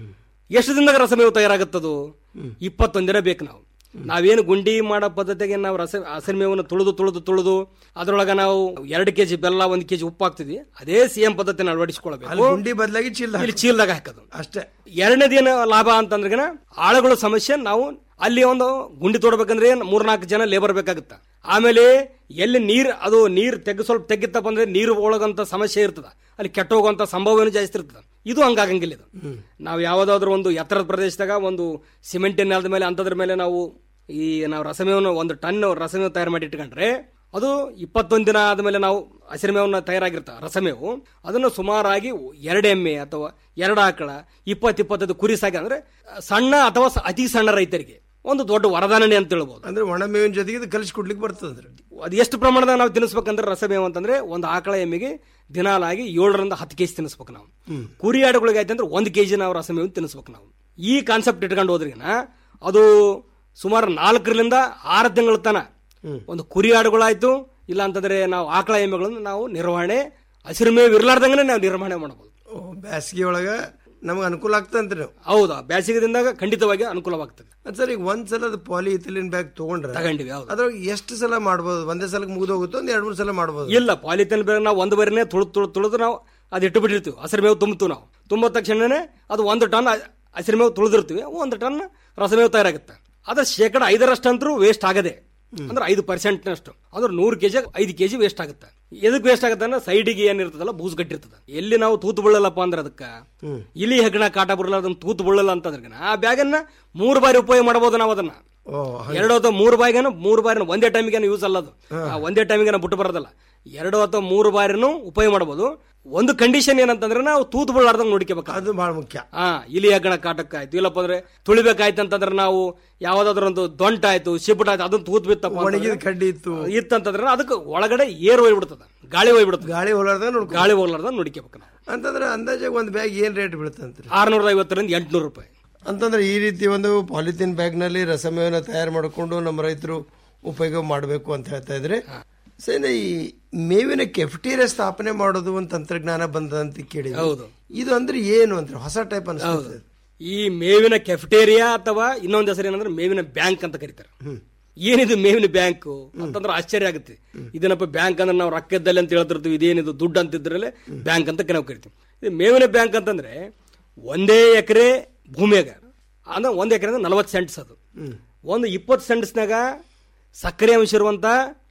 ಎಷ್ಟು ದಿನದಾಗ ರಸಮೇವು ತಯಾರಾಗುತ್ತದು ಇಪ್ಪತ್ತೊಂದು ದಿನ ಬೇಕು ನಾವು ನಾವೇನು ಗುಂಡಿ ಮಾಡೋ ಪದ್ಧತಿಗೆ ನಾವು ರಸ ಹಸಿರು ಮೇವನ್ನು ತುಳಿದು ತುಳಿದು ತುಳಿದು ಅದ್ರೊಳಗ ನಾವು ಎರಡು ಕೆಜಿ ಬೆಲ್ಲ ಒಂದು ಕೆಜಿ ಉಪ್ಪು ಹಾಕ್ತಿದ್ವಿ ಅದೇ ಸೇಮ್ ಪದ್ಧತಿನ ಅಲ್ಲಿ ಅಳವಡಿಸಿಕೊಳ್ಬೇಕು ಗುಂಡಿ ಬದಲಾಗಿ ಚೀಲ ಇಲ್ಲಿ ಚೀಲದಾಗ ಹಾಕೋದು ಅಷ್ಟೇ ಎರಡನೇದೇನು ಲಾಭ ಅಂತಂದ್ರೆ ಆಳುಗಳ ಸಮಸ್ಯೆ ನಾವು ಅಲ್ಲಿ ಒಂದು ಗುಂಡಿ ತೋಡ್ಬೇಕಂದ್ರೆ ಮೂರ್ನಾಲ್ಕು ಜನ ಲೇಬರ್ ಬೇಕಾಗುತ್ತ ಆಮೇಲೆ ಎಲ್ಲಿ ನೀರ್ ಅದು ನೀರ್ ತೆಗ್ ಸ್ವಲ್ಪ ತೆಗಿತ್ತಪ್ಪ ಅಂದ್ರೆ ನೀರು ಒಳಗಂತ ಸಮಸ್ಯೆ ಇರ್ತದ ಅಲ್ಲಿ ಕೆಟ್ಟ ಹೋಗುವಂತ ಸಂಭವನೂ ಜಾಸ್ತಿ ಇರ್ತದ ಇದು ಹಂಗಾಗಂಗಿಲ್ಲ ಇದು ನಾವು ಯಾವ್ದಾದ್ರು ಒಂದು ಎತ್ತರದ ಪ್ರದೇಶದಾಗ ಒಂದು ಸಿಮೆಂಟಿನ ನೆಲದ ಮೇಲೆ ಅಂತದ್ರ ಮೇಲೆ ನಾವು ಈ ನಾವು ರಸಮೇವನ್ನು ಒಂದು ಟನ್ ರಸಮೇವು ತಯಾರು ಮಾಡಿ ಇಟ್ಕೊಂಡ್ರೆ ಅದು ಇಪ್ಪತ್ತೊಂದು ದಿನ ಆದಮೇಲೆ ನಾವು ಹಸಿರುಮೇವನ್ನ ತಯಾರಾಗಿರ್ತ ರಸಮೇವು ಅದನ್ನು ಸುಮಾರಾಗಿ ಎರಡು ಎಮ್ಮೆ ಅಥವಾ ಎರಡು ಆಕಳ ಇಪ್ಪತ್ತು ಇಪ್ಪತ್ತೈದು ಕುರಿ ಸಾಕಿ ಅಂದ್ರೆ ಸಣ್ಣ ಅಥವಾ ಸ- ಅತಿ ಸಣ್ಣ ರೈತರಿಗೆ ಒಂದು ದೊಡ್ಡ ವರದಾನನೆ ಅಂತ ಹೇಳ್ಬೋದು ಅಂದ್ರೆ ಒಣ ಮೇವಿನ ಜೊತೆಗೆ ಇದು ಕಲಿಸಿ ಕೊಡ್ಲಿಕ್ಕೆ ಬರ್ತದ್ರಿ ಅದು ಎಷ್ಟು ಪ್ರಮಾಣದಾಗ ನಾವು ತಿನ್ನಿಸ್ಬೇಕಂದ್ರೆ ರಸಮೇವು ಅಂತಂದ್ರೆ ಒಂದು ಆಕಳ ಎಮ್ಮೆಗೆ ದಿನಾಲಾಗಿ ಏಳರಿಂದ ಹತ್ತು ಕೆಜಿ ತಿನ್ನಿಸ್ಬೇಕು ನಾವು ಕುರಿ ಆಡುಗಳಿಗೆ ಆಯ್ತು ಅಂದ್ರೆ ಒಂದು ಕೆಜಿ ನಾವು ರಸಮೇವು ತಿನ್ನಿಸ್ಬೇಕು ನಾವು ಈ ಕಾನ್ಸೆಪ್ಟ್ ಇಟ್ಕೊಂಡು ಹೋದ್ರಿನ ಅದು ಸುಮಾರು ನಾಲ್ಕರಿಂದ ಆರು ತಿಂಗಳ ತನ ಒಂದು ಕುರಿ ಆಡುಗಳಾಯ್ತು ಇಲ್ಲ ಅಂತಂದ್ರೆ ನಾವು ಆಕಳ ಎಮ್ಮೆಗಳನ್ನು ನಾವು ನಿರ್ವಹಣೆ ಹಸಿರು ಮೇವು ಇರ್ಲಾರ್ದಂಗೆ ನಾವು ನಿರ್ವಹಣೆ ಮಾಡಬಹುದು ಬೇಸಿಗೆ ಒಳಗ ನಮ್ಗೆ ಅನುಕೂಲ ಆಗ್ತಂತ್ರಿ ನೀವು ಹೌದಾ ಬೇಸಿಗೆದಿಂದಾಗ ಖಂಡಿತವಾಗಿ ಅನುಕೂಲವಾಗ್ತದೆ ಅದ್ ಸರ್ ಈಗ ಒಂದ್ ಸಲ ಪಾಲಿ ಇಥಿಲಿನ್ ಬ್ಯಾಗ್ ತಗೊಂಡ್ರೆ ತಗೊಂಡಿವಿ, ಹೌದು. ಅದ್ರಾಗ ಎಷ್ಟು ಸಲ ಮಾಡ್ಬೋದು ಒಂದೇ ಸಲಕ್ಕೆ ಮುಗಿದೋಗುತ್ತೋ ಒಂದ್ ಎರಡ್ ಮೂರ್ ಸಲ ಮಾಡ್ಬೋದು ಇಲ್ಲ ಪಾಲಿಥಿನ್ ಬೇರೆ ನಾವು ಒಂದು ಬರಿನೇ ತುಳಿದು ತುಳಿದು ತುಳಿದು ನಾವು ಅದು ಇಟ್ಟು ಬಿಟ್ಟಿರ್ತೀವಿ ಹಸಿರು ಮೇವು ತುಂಬ್ತೀವಿ ನಾವು ತುಂಬ ತಕ್ಷಣನೇ ಅದು ಒಂದು ಟನ್ ಹಸಿರು ಮೇವು ತುಳಿದಿರ್ತೀವಿ ಒಂದು ಟನ್ ರಸಮೇವು ತಯಾರಾಗುತ್ತೆ ಅದ್ರ ಶೇಕಡ ಐದರಷ್ಟಂತರೂ ವೇಸ್ಟ್ ಆಗದೆ ಅಂದ್ರೆ ಐದು ಪರ್ಸೆಂಟ್ ಅಷ್ಟು ಅಂದ್ರೆ ನೂರು ಕೆಜಿ ಐದು ಕೆಜಿ ವೇಸ್ಟ್ ಆಗುತ್ತೆ ಎದಕ್ಕೆ ವೇಸ್ಟ್ ಆಗುತ್ತೆ ಅಂದ್ರೆ ಸೈಡಿಗೆ ಏನಿರ್ತದಲ್ಲ ಬೂಸ್ ಗಟ್ಟಿರ್ತದೆ ಎಲ್ಲಿ ನಾವು ತೂತು ಬೀಳಲ್ಲಪ್ಪ ಅಂದ್ರೆ ಅದಕ್ಕೆ ಇಲಿ ಹೆಗ್ಗಣ ಕಾಟ ಬರಲ್ಲ ಅದನ್ನ ತೂತು ಬೀಳಲ್ಲ ಅಂತಂದ್ರೆ ಆ ಬ್ಯಾಗನ್ನ ಮೂರು ಬಾರಿ ಉಪಯೋಗ ಮಾಡಬಹುದು ನಾವು ಅದನ್ನ ಎರಡು ಅಥವಾ ಮೂರು ಬಾಯಿಗೇನು ಮೂರು ಬಾರಿ ಒಂದೇ ಟೈಮಿಗೆ ಯೂಸ್ ಅಲ್ಲ ಅದು ಆ ಒಂದೇ ಟೈಮಿಗೆ ಬಿಟ್ಟು ಬರೋದಲ್ಲ ಎರಡು ಅಥವಾ ಮೂರು ಬಾರಿನೂ ಉಪಯೋಗ ಮಾಡಬಹುದು ಒಂದು ಕಂಡೀಷನ್ ಏನಂತಂದ್ರೆ ನಾವು ತೂತು ಬೀಳಾರ್ದಂಗ್ ನೋಡ್ಕೋಬೇಕು ಅದು ಬಹಳ ಮುಖ್ಯ ಹಾ ಇಲಿ ಹೆಗ್ಗಣ ಕಾಟಕ್ಕೆ ಆಯ್ತು ಇಲ್ಲಪ್ಪ ಅಂದ್ರೆ ತುಳಿಬೇಕಾಯ್ತು ಅಂತಂದ್ರೆ ನಾವು ಯಾವ್ದಾದ್ರು ಒಂದು ದೊಂಟ ಆಯ್ತು ಶಿಬಿಟ ಆಯ್ತು ಅದನ್ನ ತೂತ್ ಬಿತ್ತಪ್ಪ ಒಣಗಿದ ಕಡ್ಡಿ ಇತ್ತು ಇತ್ತಂತಂದ್ರೆ ಅದಕ್ಕೆ ಒಳಗಡೆ ಏರ್ ಹೋಗ್ಬಿಡ್ತದ ಗಾಳಿ ಹೋಗ್ಬಿಡ್ತದೆ ಗಾಳಿ ಹೋಲಾರ್ದ ನೋಡ್ಕೊ ಗಾಳಿ ಹೋಗ್ಲಾರ್ದ ನೋಡ್ಕೋಬೇಕು ನಾವು ಅಂತಂದ್ರೆ ಅಂದಾಜಾಗ ಒಂದ್ ಬ್ಯಾಗ್ ಏನ್ ರೇಟ್ ಬೀಳುತ್ತಂತ್ರಿ ಆರ್ನೂರ ಐವತ್ತರಿಂದ ಎಂಟ್ನೂರು ರೂಪಾಯಿ ಅಂತಂದ್ರೆ ಈ ರೀತಿ ಒಂದು ಪಾಲಿಥಿನ್ ಬ್ಯಾಗ್ ನಲ್ಲಿ ರಸಮೇವನ್ನ ತಯಾರು ಮಾಡಿಕೊಂಡು ನಮ್ಮ ರೈತರು ಉಪಯೋಗ ಮಾಡಬೇಕು ಅಂತ ಹೇಳ್ತಾ ಇದ್ರೆ ಸರಿ ಈ ಮೇವಿನ ಕೆಫ್ಟೀರಿಯಾ ಸ್ಥಾಪನೆ ಮಾಡೋದು ಒಂದು ತಂತ್ರಜ್ಞಾನ ಬಂದಂತ ಕೇಳಿ ಹೌದು. ಇದು ಅಂದ್ರೆ ಏನು ಅಂತ ಹೊಸ ಟೈಪ್ ಅನ್ಸುತ್ತೆ ಈ ಮೇವಿನ ಕೆಫಟೇರಿಯಾ ಅಥವಾ ಇನ್ನೊಂದು ಹೆಸರು ಏನಂದ್ರೆ ಮೇವಿನ ಬ್ಯಾಂಕ್ ಅಂತ ಕರೀತಾರೆ ಏನಿದು ಮೇವಿನ ಬ್ಯಾಂಕ್ ಅಂತಂದ್ರೆ ಆಶ್ಚರ್ಯ ಆಗುತ್ತೆ ಇದನ್ನಪ್ಪ ಬ್ಯಾಂಕ್ ಅಂದ್ರೆ ನಾವು ರೊಕ್ಕದಲ್ಲಿ ಅಂತ ಹೇಳ್ತಿರ್ತೀವಿ ಇದೇನಿದು ದುಡ್ಡು ಅಂತಿದ್ರಲ್ಲೇ ಬ್ಯಾಂಕ್ ಅಂತ ನಾವು ಕರಿತೀವಿ ಇದು ಮೇವಿನ ಬ್ಯಾಂಕ್ ಅಂತಂದ್ರೆ ಒಂದೇ ಎಕರೆ ಭೂಮಿಯಾಗ ಅಂದ್ರೆ ಒಂದ್ ಎಕರೆ ಅಂದ್ರೆ ನಲವತ್ತು ಸೆಂಟ್ಸ್ ಅದು ಒಂದು ಇಪ್ಪತ್ತು ಸೆಂಟ್ಸ್ನಾಗ ಸಕ್ಕರೆ ಅಂಶ ಇರುವಂತ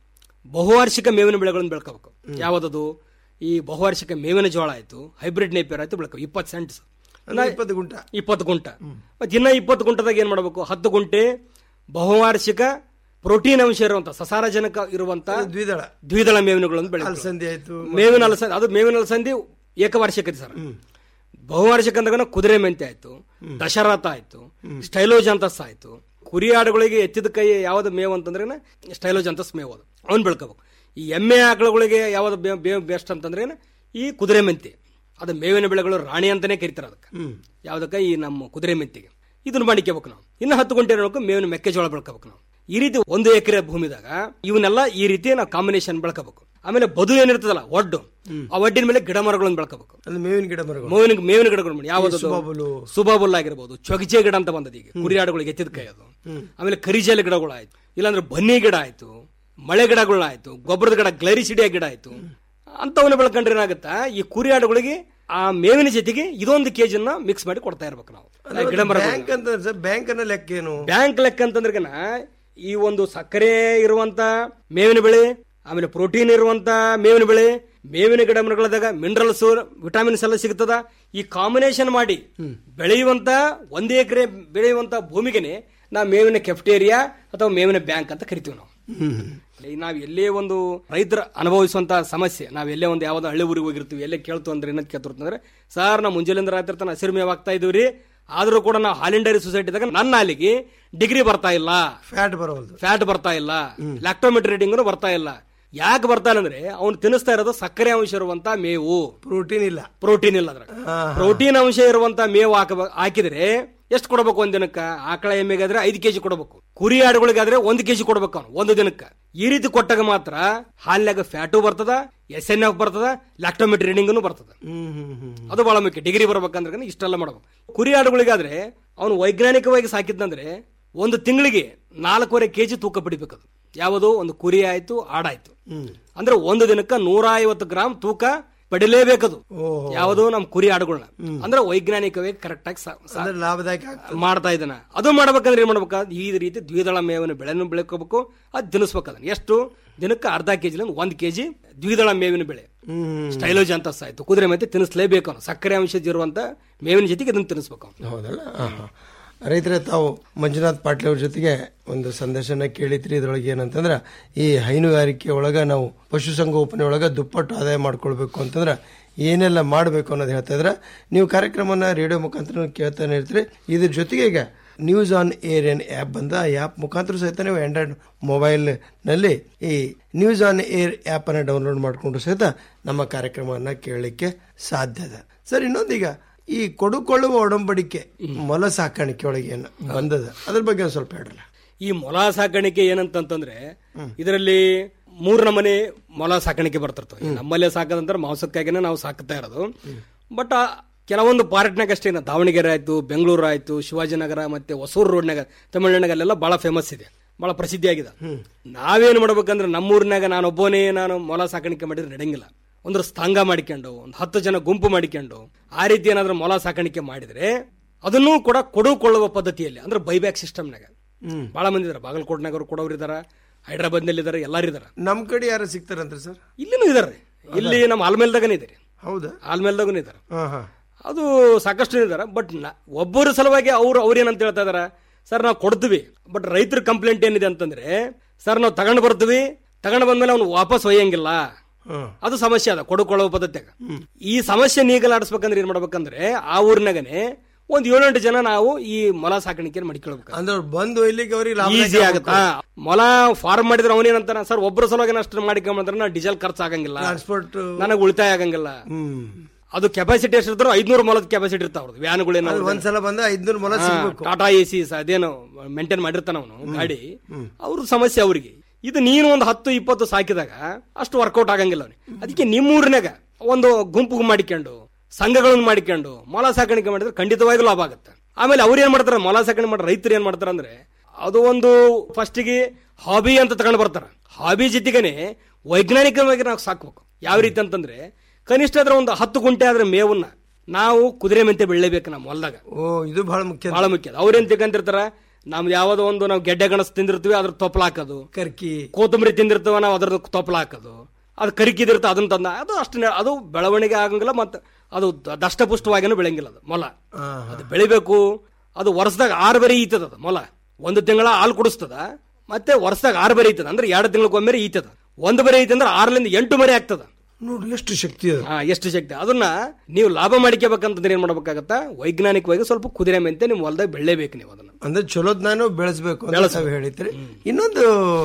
ಬಹುವಾರ್ಷಿಕ ಮೇವಿನ ಬೆಳೆಗಳನ್ನು ಬೆಳ್ಕೋಬೇಕು ಯಾವ್ದದು ಈ ಬಹುವಾರ್ಷಿಕ ಮೇವಿನ ಜೋಳ ಆಯ್ತು ಹೈಬ್ರಿಡ್ ನೇಪಿಯರ್ ಆಯ್ತು ಬೆಳ್ಕೊ ಇಪ್ಪತ್ತು ಸೆಂಟ್ಸ್ ಅಂದ್ರೆ ಇಪ್ಪತ್ತು ಗುಂಟ ಇಪ್ಪತ್ತು ಗುಂಟ ಮತ್ತೆ ಇನ್ನ ಇಪ್ಪತ್ತು ಗುಂಟದಾಗ ಏನ್ ಮಾಡಬೇಕು ಹತ್ತು ಗುಂಟೆ ಬಹುವಾರ್ಷಿಕ ಪ್ರೋಟೀನ್ ಅಂಶ ಇರುವಂತ ಸಸಾರಜನಕ ಇರುವಂತ ದ್ವಿದಳ ದ್ವಿದಳ ಮೇವಿನಗಳನ್ನು ಬೆಳೆ ಅಲಸಂದಿ ಆಯ್ತು ಮೇವಿನ ಅಲಸಂದಿ ಅದು ಮೇವಿನ ಅಲಸಂದಿ ಏಕವಾರ್ಷಿಕತೆ ಸರ್ ಬಹುವಾರ್ಷಿಕ ಅಂದಾಗ ಕುದುರೆ ಮೆಂತೆ ಆಯ್ತು ದಶರಥ ಆಯ್ತು ಸ್ಟೈಲೋಜಾಂತಸ್ ಆಯ್ತು ಕುರಿ ಆಡುಗಳಿಗೆ ಎತ್ತಿದ ಕೈ ಯಾವ್ದು ಮೇವು ಅಂತಂದ್ರೆ ಸ್ಟೈಲೋಜಾಂತಸ್ ಮೇವು ಅದು ಅವ್ನು ಬೆಳ್ಕೋಬೇಕು ಈ ಎಮ್ಮೆ ಆಕಳುಗಳಿಗೆ ಯಾವ್ದು ಬೇವು ಬೆಸ್ಟ್ ಅಂತಂದ್ರೆ ಈ ಕುದುರೆ ಮೆಂತೆ ಅದು ಮೇವಿನ ಬೆಳೆಗಳು ರಾಣಿ ಅಂತಾನೆ ಕರಿತಾರೆ ಅದಕ್ಕೆ ಯಾವ್ದಕ್ಕೆ ಈ ನಮ್ಮ ಕುದುರೆ ಮೆಂತಿಗೆ ಇದನ್ನ ಮಾಡಿಕೋಬೇಕು ನಾವು ಇನ್ನು ಹತ್ತು ಗಂಟೆ ನೋಡಬೇಕು ಮೇವಿನ ಮೆಕ್ಕೆಜೋಳ ಬೆಳ್ಕೋಬೇಕು ನಾವು ಈ ರೀತಿ ಒಂದು ಎಕರೆ ಭೂಮಿದಾಗ ಇವನ್ನೆಲ್ಲ ಈ ರೀತಿ ನಾವು ಕಾಂಬಿನೇಷನ್ ಬೆಳ್ಕೋಬೇಕು ಆಮೇಲೆ ಬದು ಏನಿರ್ತದಲ್ಲ ಒಡ್ಡು ಆ ಒಡ್ಡಿನ ಮೇಲೆ ಗಿಡ ಮರಗಳನ್ನು ಬೆಳ್ಕೋಬೇಕು ಅದು ಮೇವಿನ ಗಿಡ ಮರಗಳು ಮೇವಿನ ಮೇವಿನ ಗಿಡಗಳು ಮಾಡಿ ಯಾವ್ದು ಸುಬಾಬುಲು. ಸುಬಾಬುಲ್ ಆಗಿರ್ಬೋದು ಚೊಗಚೆ ಗಿಡ ಅಂತ ಬಂದದ ಈಗ ಕುರಿ ಆಡುಗಳಿಗೆ ಎತ್ತಿದ ಕೈ ಅದು ಆಮೇಲೆ ಕರಿಜಾಲ ಗಿಡಗಳು ಆಯ್ತು ಇಲ್ಲಾಂದ್ರೆ ಬನ್ನಿ ಗಿಡ ಆಯ್ತು ಮಳೆ ಗಿಡಗಳು ಆಯ್ತು ಗೊಬ್ಬರದ ಗಿಡ ಗ್ಲೈರಿಸಿಡಿಯ ಗಿಡ ಆಯ್ತು ಅಂತವನ್ನ ಬೆಳ್ಕೊಂಡ್ರೆ ಏನಾಗುತ್ತಾ ಈ ಕುರಿ ಆಡುಗಳಿಗೆ ಆ ಮೇವಿನ ಜೊತೆಗೆ ಇದೊಂದು ಕೆಜಿನ ಮಿಕ್ಸ್ ಮಾಡಿ ಕೊಡ್ತಾ ಇರ್ಬೇಕು ನಾವು ಆ ಗಿಡ ಮರ ಬ್ಯಾಂಕ್ ಅಂತ ಸರ್ ಬ್ಯಾಂಕ್ ಅನ್ನೋ ಲೆಕ್ಕ ಏನು ಬ್ಯಾಂಕ್ ಲೆಕ್ಕ ಅಂತಂದ್ರೆ ಈ ಒಂದು ಸಕ್ಕರೆ ಇರುವಂತ ಮೇವಿನ ಬೆಳೆ ಆಮೇಲೆ ಪ್ರೋಟೀನ್ ಇರುವಂತ ಮೇವಿನ ಬೆಳೆ ಮೇವಿನ ಗಿಡ ಮರಗಳದಾಗ ಮಿನರಲ್ಸ್ ವಿಟಮಿನ್ಸ್ ಎಲ್ಲ ಸಿಗ್ತದ ಈ ಕಾಂಬಿನೇಷನ್ ಮಾಡಿ ಬೆಳೆಯುವಂತ ಒಂದೇ ಎಕರೆ ಬೆಳೆಯುವಂತ ಭೂಮಿಗೆನೆ ನಾವು ಮೇವಿನ ಕೆಫ್ಟೇರಿಯಾ ಅಥವಾ ಮೇವಿನ ಬ್ಯಾಂಕ್ ಅಂತ ಕರಿತೀವಿ ನಾವು ಈ ನಾವ್ ಎಲ್ಲೇ ಒಂದು ರೈತರ ಅನುಭವಿಸುವಂತ ಸಮಸ್ಯೆ ನಾವ್ ಎಲ್ಲೇ ಒಂದು ಯಾವ್ದೋ ಹಳ್ಳಿ ಊರಿಗೆ ಹೋಗಿರ್ತೀವಿ ಎಲ್ಲೇ ಕೇಳ್ತು ಅಂದ್ರೆ ಏನಂತ ಕೇಳ್ತಿರ್ತಂದ್ರೆ ಸರ್ ನಾವು ಮುಂಜಾನೆಯಿಂದ ರಾತ್ರಿ ತನ ಹಸಿರು ಮೇವ್ ಆಗ್ತಾ ಇದೀವ್ರಿ ಆದ್ರೂ ಕೂಡ ನಾವು ಹಾಲಿನ್ ಡೈರಿ ಸೊಸೈಟಿದಾಗ ನನ್ನ ಹಾಲಿಗೆ ಡಿಗ್ರಿ ಬರ್ತಾ ಇಲ್ಲ ಫ್ಯಾಟ್ ಬರೋದು ಫ್ಯಾಟ್ ಬರ್ತಾ ಇಲ್ಲ ಲ್ಯಾಕ್ಟೋಮೆಟ್ರಿ ರೀಡಿಂಗ್ ಬರ್ತಾ ಇಲ್ಲ ಯಾಕೆ ಬರ್ತಾ ಇಲ್ಲ ಅಂದ್ರೆ ಅವ್ನು ತಿನ್ನಿಸ್ತಾ ಇರೋದು ಸಕ್ಕರೆ ಅಂಶ ಇರುವಂತ ಮೇವು ಪ್ರೋಟೀನ್ ಇಲ್ಲ ಪ್ರೋಟೀನ್ ಇಲ್ಲ ಅದ್ರಾಗ ಪ್ರೋಟೀನ್ ಅಂಶ ಇರುವಂತ ಮೇವು ಹಾಕ ಹಾಕಿದ್ರೆ ಎಷ್ಟು ಕೊಡಬೇಕು ಒಂದ್ ದಿನಕ್ಕ ಆಕಳ ಎಮ್ಮೆಗಾದ್ರೆ ಐದು ಕೆಜಿ ಕೊಡಬೇಕು ಕುರಿ ಆಡುಗಳಿಗಾದ್ರೆ ಒಂದು ಕೆಜಿ ಕೊಡ್ಬೇಕು ಅವ್ನು ಒಂದು ದಿನಕ್ಕ ಈ ರೀತಿ ಕೊಟ್ಟಾಗ ಮಾತ್ರ ಹಾಲಿನಾಗ ಫ್ಯಾಟು ಬರ್ತದ ಎಸ್ ಎನ್ ಎಫ್ ಬರ್ತದ ಲ್ಯಾಕ್ಟೋಮೆಟ್ರಿ ರೀಡಿಂಗ್ ಬರ್ತದ ಅದು ಬಹಳ ಮುಖ್ಯ ಡಿಗ್ರಿ ಬರ್ಬೇಕಂದ್ರೆ ಇಷ್ಟೆಲ್ಲ ಮಾಡಬೇಕು ಕುರಿ ಆಡುಗಳಿಗಾದ್ರೆ ಅವನು ವೈಜ್ಞಾನಿಕವಾಗಿ ಸಾಕಿದ್ನಂದ್ರೆ ಒಂದು ತಿಂಗಳಿಗೆ ನಾಲ್ಕೂವರೆ ಕೆಜಿ ತೂಕ ಪಡಿಬೇಕದು ಯಾವುದು ಒಂದು ಕುರಿ ಆಯ್ತು ಆಡಾಯ್ತು ಅಂದ್ರೆ ಒಂದು ದಿನಕ್ಕ ನೂರ ಐವತ್ತು ಗ್ರಾಮ್ ತೂಕ ಪಡಿಲೇಬೇಕದು ಯಾವುದು ನಮ್ ಕುರಿ ಆಡುಗಳನ್ನ ಅಂದ್ರೆ ವೈಜ್ಞಾನಿಕವಾಗಿ ಕರೆಕ್ಟ್ ಆಗಿ ಸ- ಸ- ಅಂದ್ರೆ ಲಾಭದಾಯಕ ಆಗ್ತದೆ. ಮಾಡ್ತಾ ಇದ್ದಾನ ಅದು ಮಾಡ್ಬೇಕಂದ್ರೆ ಏನ್ ಮಾಡ್ಬೇಕು ಈ ರೀತಿ ದ್ವಿದಳ ಮೇವಿನ ಬೆಳೆಯನ್ನು ಬೆಳ್ಕೋಬೇಕು ಅದು ತಿನ್ನಿಸ್ಬೇಕು ಅದನ್ನ ಎಷ್ಟು ದಿನಕ್ಕೆ ಅರ್ಧ ಕೆಜಿ ಒಂದ್ ಕೆಜಿ ದ್ವಿದಳ ಮೇವಿನ ಬೆಳೆ ಸ್ಟೈಲೋಜ್ ಅಂತ ಆಯ್ತು ಕುದುರೆ ಮತ್ತೆ ತಿನ್ನಿಸ್ಲೇಬೇಕು ಅವನು ಸಕ್ಕರೆ ಅಂಶ ಇರುವಂತ ಮೇವಿನ ಜೊತೆಗೆ ಅದನ್ನ ತಿನ್ನಿಸ್ಬೇಕು ಅವ್ನು. ಹೌದಲ್ಲ ಹಾ, ಹಾ. ರೈತರೇ ತಾವು ಮಂಜುನಾಥ್ ಪಾಟೀಲ್ ಅವ್ರ ಜೊತೆಗೆ ಒಂದು ಸಂದರ್ಶನ ಕೇಳಿದ್ರಿ ಇದ್ರೊಳಗೆ ಏನಂತಂದ್ರೆ ಈ ಹೈನುಗಾರಿಕೆ ಒಳಗ ನಾವು ಪಶುಸಂಗೋಪನೆ ಒಳಗ ದುಪ್ಪಟ್ಟು ಆದಾಯ ಮಾಡ್ಕೊಳ್ಬೇಕು ಅಂತಂದ್ರೆ ಏನೆಲ್ಲ ಮಾಡಬೇಕು ಅನ್ನೋದು ಹೇಳ್ತಾ ಇದ್ರೆ ನೀವು ಕಾರ್ಯಕ್ರಮನ ರೇಡಿಯೋ ಮುಖಾಂತರ ಕೇಳ್ತಾನೆ ಇರ್ತೀರಿ ಇದ್ರ ಜೊತೆಗೆ ಈಗ ನ್ಯೂಸ್ ಆನ್ ಏರ್ ಏನ್ ಆ್ಯಪ್ ಬಂದ ಆ ಆ್ಯಪ್ ಮುಖಾಂತರ ಸಹಿತ ನೀವು ಆಂಡ್ರಾಯ್ಡ್ ಮೊಬೈಲ್ನಲ್ಲಿ ಈ ನ್ಯೂಸ್ ಆನ್ ಏರ್ ಆ್ಯಪ್ ಅನ್ನ ಡೌನ್ಲೋಡ್ ಮಾಡಿಕೊಂಡು ಸಹಿತ ನಮ್ಮ ಕಾರ್ಯಕ್ರಮವನ್ನ ಕೇಳಲಿಕ್ಕೆ ಸಾಧ್ಯ ಇದೆ ಸರ್ ಇನ್ನೊಂದೀಗ ಈ ಕೊಡುಕೊಳ್ಳುವ ಒಡಂಬಡಿಕೆ ಮೊಲ ಸಾಕಾಣಿಕೆ ಒಳಗೆ ಏನು ಬಂದದ ಅದ್ರ ಬಗ್ಗೆ ಒಂದು ಸ್ವಲ್ಪ ಹೇಳ್ರಲ್ಲ ಈ ಮೊಲ ಸಾಕಾಣಿಕೆ ಏನಂತಂತಂದ್ರೆ ಇದರಲ್ಲಿ ಮೂರ್ ನಮನೆ ಮೊಲ ಸಾಕಾಣಿಕೆ ಬರ್ತಿರ್ತವೆ ಈ ನಮ್ಮಲ್ಲೇ ಸಾಕದಂದ್ರೆ ಮಾಂಸಕ್ಕಾಗಿನೇ ನಾವು ಸಾಕ್ತಾ ಇರೋದು ಬಟ್ ಕೆಲವೊಂದು ಪಾರ್ಟ್ನಾಗ ಅಷ್ಟೇ ನಾ ದಾವಣಗೆರೆ ಆಯ್ತು ಬೆಂಗಳೂರು ಆಯ್ತು ಶಿವಾಜಿನಗರ ಮತ್ತೆ ಹೊಸೂರು ರೋಡ್ನಾಗ ತಮಿಳುನಾಡಿನಾಗ ಅಲ್ಲೆಲ್ಲ ಬಹಳ ಫೇಮಸ್ ಇದೆ ಬಹಳ ಪ್ರಸಿದ್ಧಿ ಆಗಿದೆ ನಾವೇನು ಮಾಡ್ಬೇಕಂದ್ರೆ ನಮ್ಮೂರಿನಾಗ ನಾನು ಒಬ್ಬನೇ ನಾನು ಮೊಲ ಸಾಕಾಣಿಕೆ ಮಾಡಿದ್ರೆ ನಡೆಯಂಗಿಲ್ಲ ಒಂದು ಸ್ತಂಗ ಮಾಡಿಕೊಂಡು ಒಂದು ಹತ್ತು ಜನ ಗುಂಪು ಮಾಡಿಕೊಂಡು ಆ ರೀತಿ ಏನಾದ್ರೂ ಮೊಲ ಸಾಕಾಣಿಕೆ ಮಾಡಿದ್ರೆ ಅದನ್ನೂ ಕೂಡ ಕೊಡುಕೊಳ್ಳುವ ಪದ್ಧತಿಯಲ್ಲಿ ಅಂದ್ರೆ ಬೈಬ್ಯಾಕ್ ಸಿಸ್ಟಮ್ನಾಗ ಬಹಳ ಮಂದಿ ಇದಾರೆ ಬಾಗಲಕೋಟ್ನಾಗ ಕೊಡೋರು ಇದಾರ ಹೈದರಾಬಾದ್ ನಲ್ಲಿ ಇದಾರೆ ಎಲ್ಲಾರು ಇದಾರೆ ನಮ್ ಕಡೆ ಯಾರು ಸಿಗ್ತಾರಂತ ಸರ್ ಇಲ್ಲಿನೂ ಇದಾರೆ ಇಲ್ಲಿ ನಮ್ಮ ಆಲ್ಮೇಲ್ದಾಗನೇ ಇದಾರೆ ಹೌದಾ ಆಲ್ಮೇಲ್ದಾಗೂ ಇದಾರೆ ಹಾ ಹಾ ಅದು ಸಾಕಷ್ಟು ಇದಾರೆ ಬಟ್ ಒಬ್ಬರ ಸಲುವಾಗಿ ಅವ್ರು ಅವ್ರು ಏನಂತ ಹೇಳ್ತಾ ಇದಾರೆ ಸರ್ ನಾವು ಕೊಡ್ತೀವಿ ಬಟ್ ರೈತರ ಕಂಪ್ಲೇಂಟ್ ಏನಿದೆ ಅಂತಂದ್ರೆ ಸರ್ ನಾವು ತಗೊಂಡ್ ಬರ್ತೀವಿ ತಗೊಂಡ್ ಬಂದ್ಮೇಲೆ ಅವ್ನು ವಾಪಸ್ ಒಯ್ಯಂಗಿಲ್ಲ ಅದು ಸಮಸ್ಯೆ ಅದ ಕೊಡುಕೊಳ್ಳುವ ಪದ್ಧತಿಯಾಗ ಈ ಸಮಸ್ಯೆ ನೀಗಲಾಡಿಸ್ಬೇಕಂದ್ರೆ ಏನ್ ಮಾಡ್ಬೇಕಂದ್ರೆ ಆ ಊರಿನಾಗನೆ ಒಂದ್ ಏಳೆಂಟು ಜನ ನಾವು ಈ ಮೊಲ ಸಾಕಾಣಿಕೆ ಮಡಿಕೊಳ್ಬೇಕು ಅಂದ್ರೆ ಅವ್ರು ಬಂದು ಇಲ್ಲಿಗೆ ಅವ್ರಿಗೆ ಲಾಭ ಈಸಿ ಆಗುತ್ತಾ ಮೊಲ ಫಾರ್ಮ್ ಮಾಡಿದ್ರೆ ಅವನೇನಂತಾನ ಸರ್ ಒಬ್ಬರ ಸಲುವಾಗಿ ಅಷ್ಟು ಮಾಡಿಕೊಂಡ್ರೆ ನಾ ಡೀಸೆಲ್ ಖರ್ಚು ಆಗಂಗಿಲ್ಲ ಟ್ರಾನ್ಸ್ಪೋರ್ಟ್ ನನಗೆ ಉಳಿತಾಯ ಆಗಂಗಿಲ್ಲ ಅದು ಕೆಪಾಸಿಟಿ ಎಷ್ಟು ಇರ್ತಾರೋ ಐದ್ನೂರು ಮೊಲದ ಕೆಪಾಸಿಟಿ ಇರ್ತಾವ ಅವ್ರದ್ದು ವ್ಯಾನ್ಗಳೇನೋ ಅದು ಒಂದ್ಸಲ ಬಂದ ಐದ್ನೂರು ಮೊಲ ಸಿಗ್ಬೇಕು ಟಾಟಾ ಎ ಸಿ ಅದೇನು ಮೇಂಟೈನ್ ಮಾಡಿರ್ತಾನ ಅವನು ಗಾಡಿ ಅವ್ರ ಸಮಸ್ಯೆ ಅವ್ರಿಗೆ ಇದು ನೀನು ಒಂದು ಹತ್ತು ಇಪ್ಪತ್ತು ಸಾಕಿದಾಗ ಅಷ್ಟು ವರ್ಕೌಟ್ ಆಗಂಗಿಲ್ಲ ಅವನಿಗೆ ಅದಕ್ಕೆ ನಿಮ್ಮೂರಿನಾಗ ಒಂದು ಗುಂಪು ಮಾಡಿಕೊಂಡು ಸಂಘಗಳನ್ನು ಮಾಡಿಕೊಂಡು ಮೊಲ ಸಾಕಾಣಿಕೆ ಮಾಡಿದ್ರೆ ಖಂಡಿತವಾಗಿ ಲಾಭ ಆಗುತ್ತೆ ಆಮೇಲೆ ಅವ್ರು ಏನ್ ಮಾಡ್ತಾರೆ ಮೊಲ ಸಾಕಾಣಿಕೆ ಮಾಡಿ ರೈತರು ಏನ್ ಮಾಡ್ತಾರೆ ಅಂದ್ರೆ ಅದು ಒಂದು ಫಸ್ಟಿಗೆ ಹಾಬಿ ಅಂತ ತಗೊಂಡು ಬರ್ತಾರೆ ಹಾಬಿ ಜೊತೆಗೇನೆ ವೈಜ್ಞಾನಿಕವಾಗಿ ನಾವು ಸಾಕ್ಬೇಕು ಯಾವ ರೀತಿ ಅಂತಂದ್ರೆ ಕನಿಷ್ಠ ಆದ್ರೆ ಒಂದು ಹತ್ತು ಗುಂಟೆ ಆದ್ರೆ ಮೇವನ್ನ ನಾವು ಕುದುರೆ ಮೆಂತೆ ಬೆಳಿಬೇಕು ನಮ್ಮ ಹೊಲ್ದಾಗ ಓ ಇದು ಬಹಳ ಮುಖ್ಯ ಬಹಳ ಮುಖ್ಯ ಅವ್ರೇನ್ ತಿಳ್ಕೊಂತಿರ್ತಾರ ನಮ್ದು ಯಾವ್ದೋ ಒಂದು ನಾವು ಗೆಡ್ಡೆ ಗಣಸ್ ತಿಂದಿರ್ತೀವಿ ಅದ್ರ ತೊಪ್ಪಲ ಹಾಕೋದು ಕರ್ಕಿ ಕೊತ್ತಂಬರಿ ತಿಂದಿರ್ತೀವ ನಾವು ಅದ್ರ ತೊಪ್ಪಲ ಹಾಕೋದು ಅದು ಕರಿಕಿದಿರ್ತ ಅದನ್ನ ತಂದ ಅದು ಅಷ್ಟು ನೆ- ಅದು ಬೆಳವಣಿಗೆ ಆಗಂಗಿಲ್ಲ ಮತ್ತೆ ಅದು ದ- ದಷ್ಟಪುಷ್ಟವಾಗಿನೂ ಬೆಳಂಗಿಲ್ಲ ಅದು ಮೊಲ ಅದು ಬೆಳಿಬೇಕು ಅದು ವರ್ಷದಾಗ ಆರು ಬರಿ ಈತದ ಅದು ಮೊಲ ಒಂದು ತಿಂಗಳ ಹಾಲು ಕುಡಿಸ್ತದ ಮತ್ತೆ ವರ್ಷದಾಗ ಆರು ಬರಿ ಈತದ ಅಂದ್ರೆ ಎರಡು ತಿಂಗಳಕ್ಕೊಮ್ಮೆ ಈತದ ಒಂದು ಬರಿ ಐತೆ ಅಂದ್ರೆ ಆರರಿಂದ ಎಂಟು ಮರಿ ಆಗ್ತದ ನೋಡ್ರಿ ಎಷ್ಟು ಶಕ್ತಿ ಅದು ಹಾ ಎಷ್ಟು ಶಕ್ತಿ ಅದನ್ನ ನೀವು ಲಾಭ ಮಾಡ್ಕೋಬೇಕಂತಂದ್ರೆ ಏನ್ ಮಾಡ್ಬೇಕಾಗತ್ತ ವೈಜ್ಞಾನಿಕವಾಗಿ ಸ್ವಲ್ಪ ಕುದುರೆ ಮೆಂತೆ ನಿಮ್ ಹೊಲದಾಗ ಬೆಳೆಯಬೇಕು ನೀವು ಅದನ್ನ ಅಂದ್ರೆ ಚಲೋದ್ ನಾನು ಬೆಳೆಸ್ಬೇಕು ಅಂತ ಬೆಳೆಸ್ಬೇಕು. ತಾವು ಹೇಳಿದ್ರಿ ಇನ್ನೊಂದು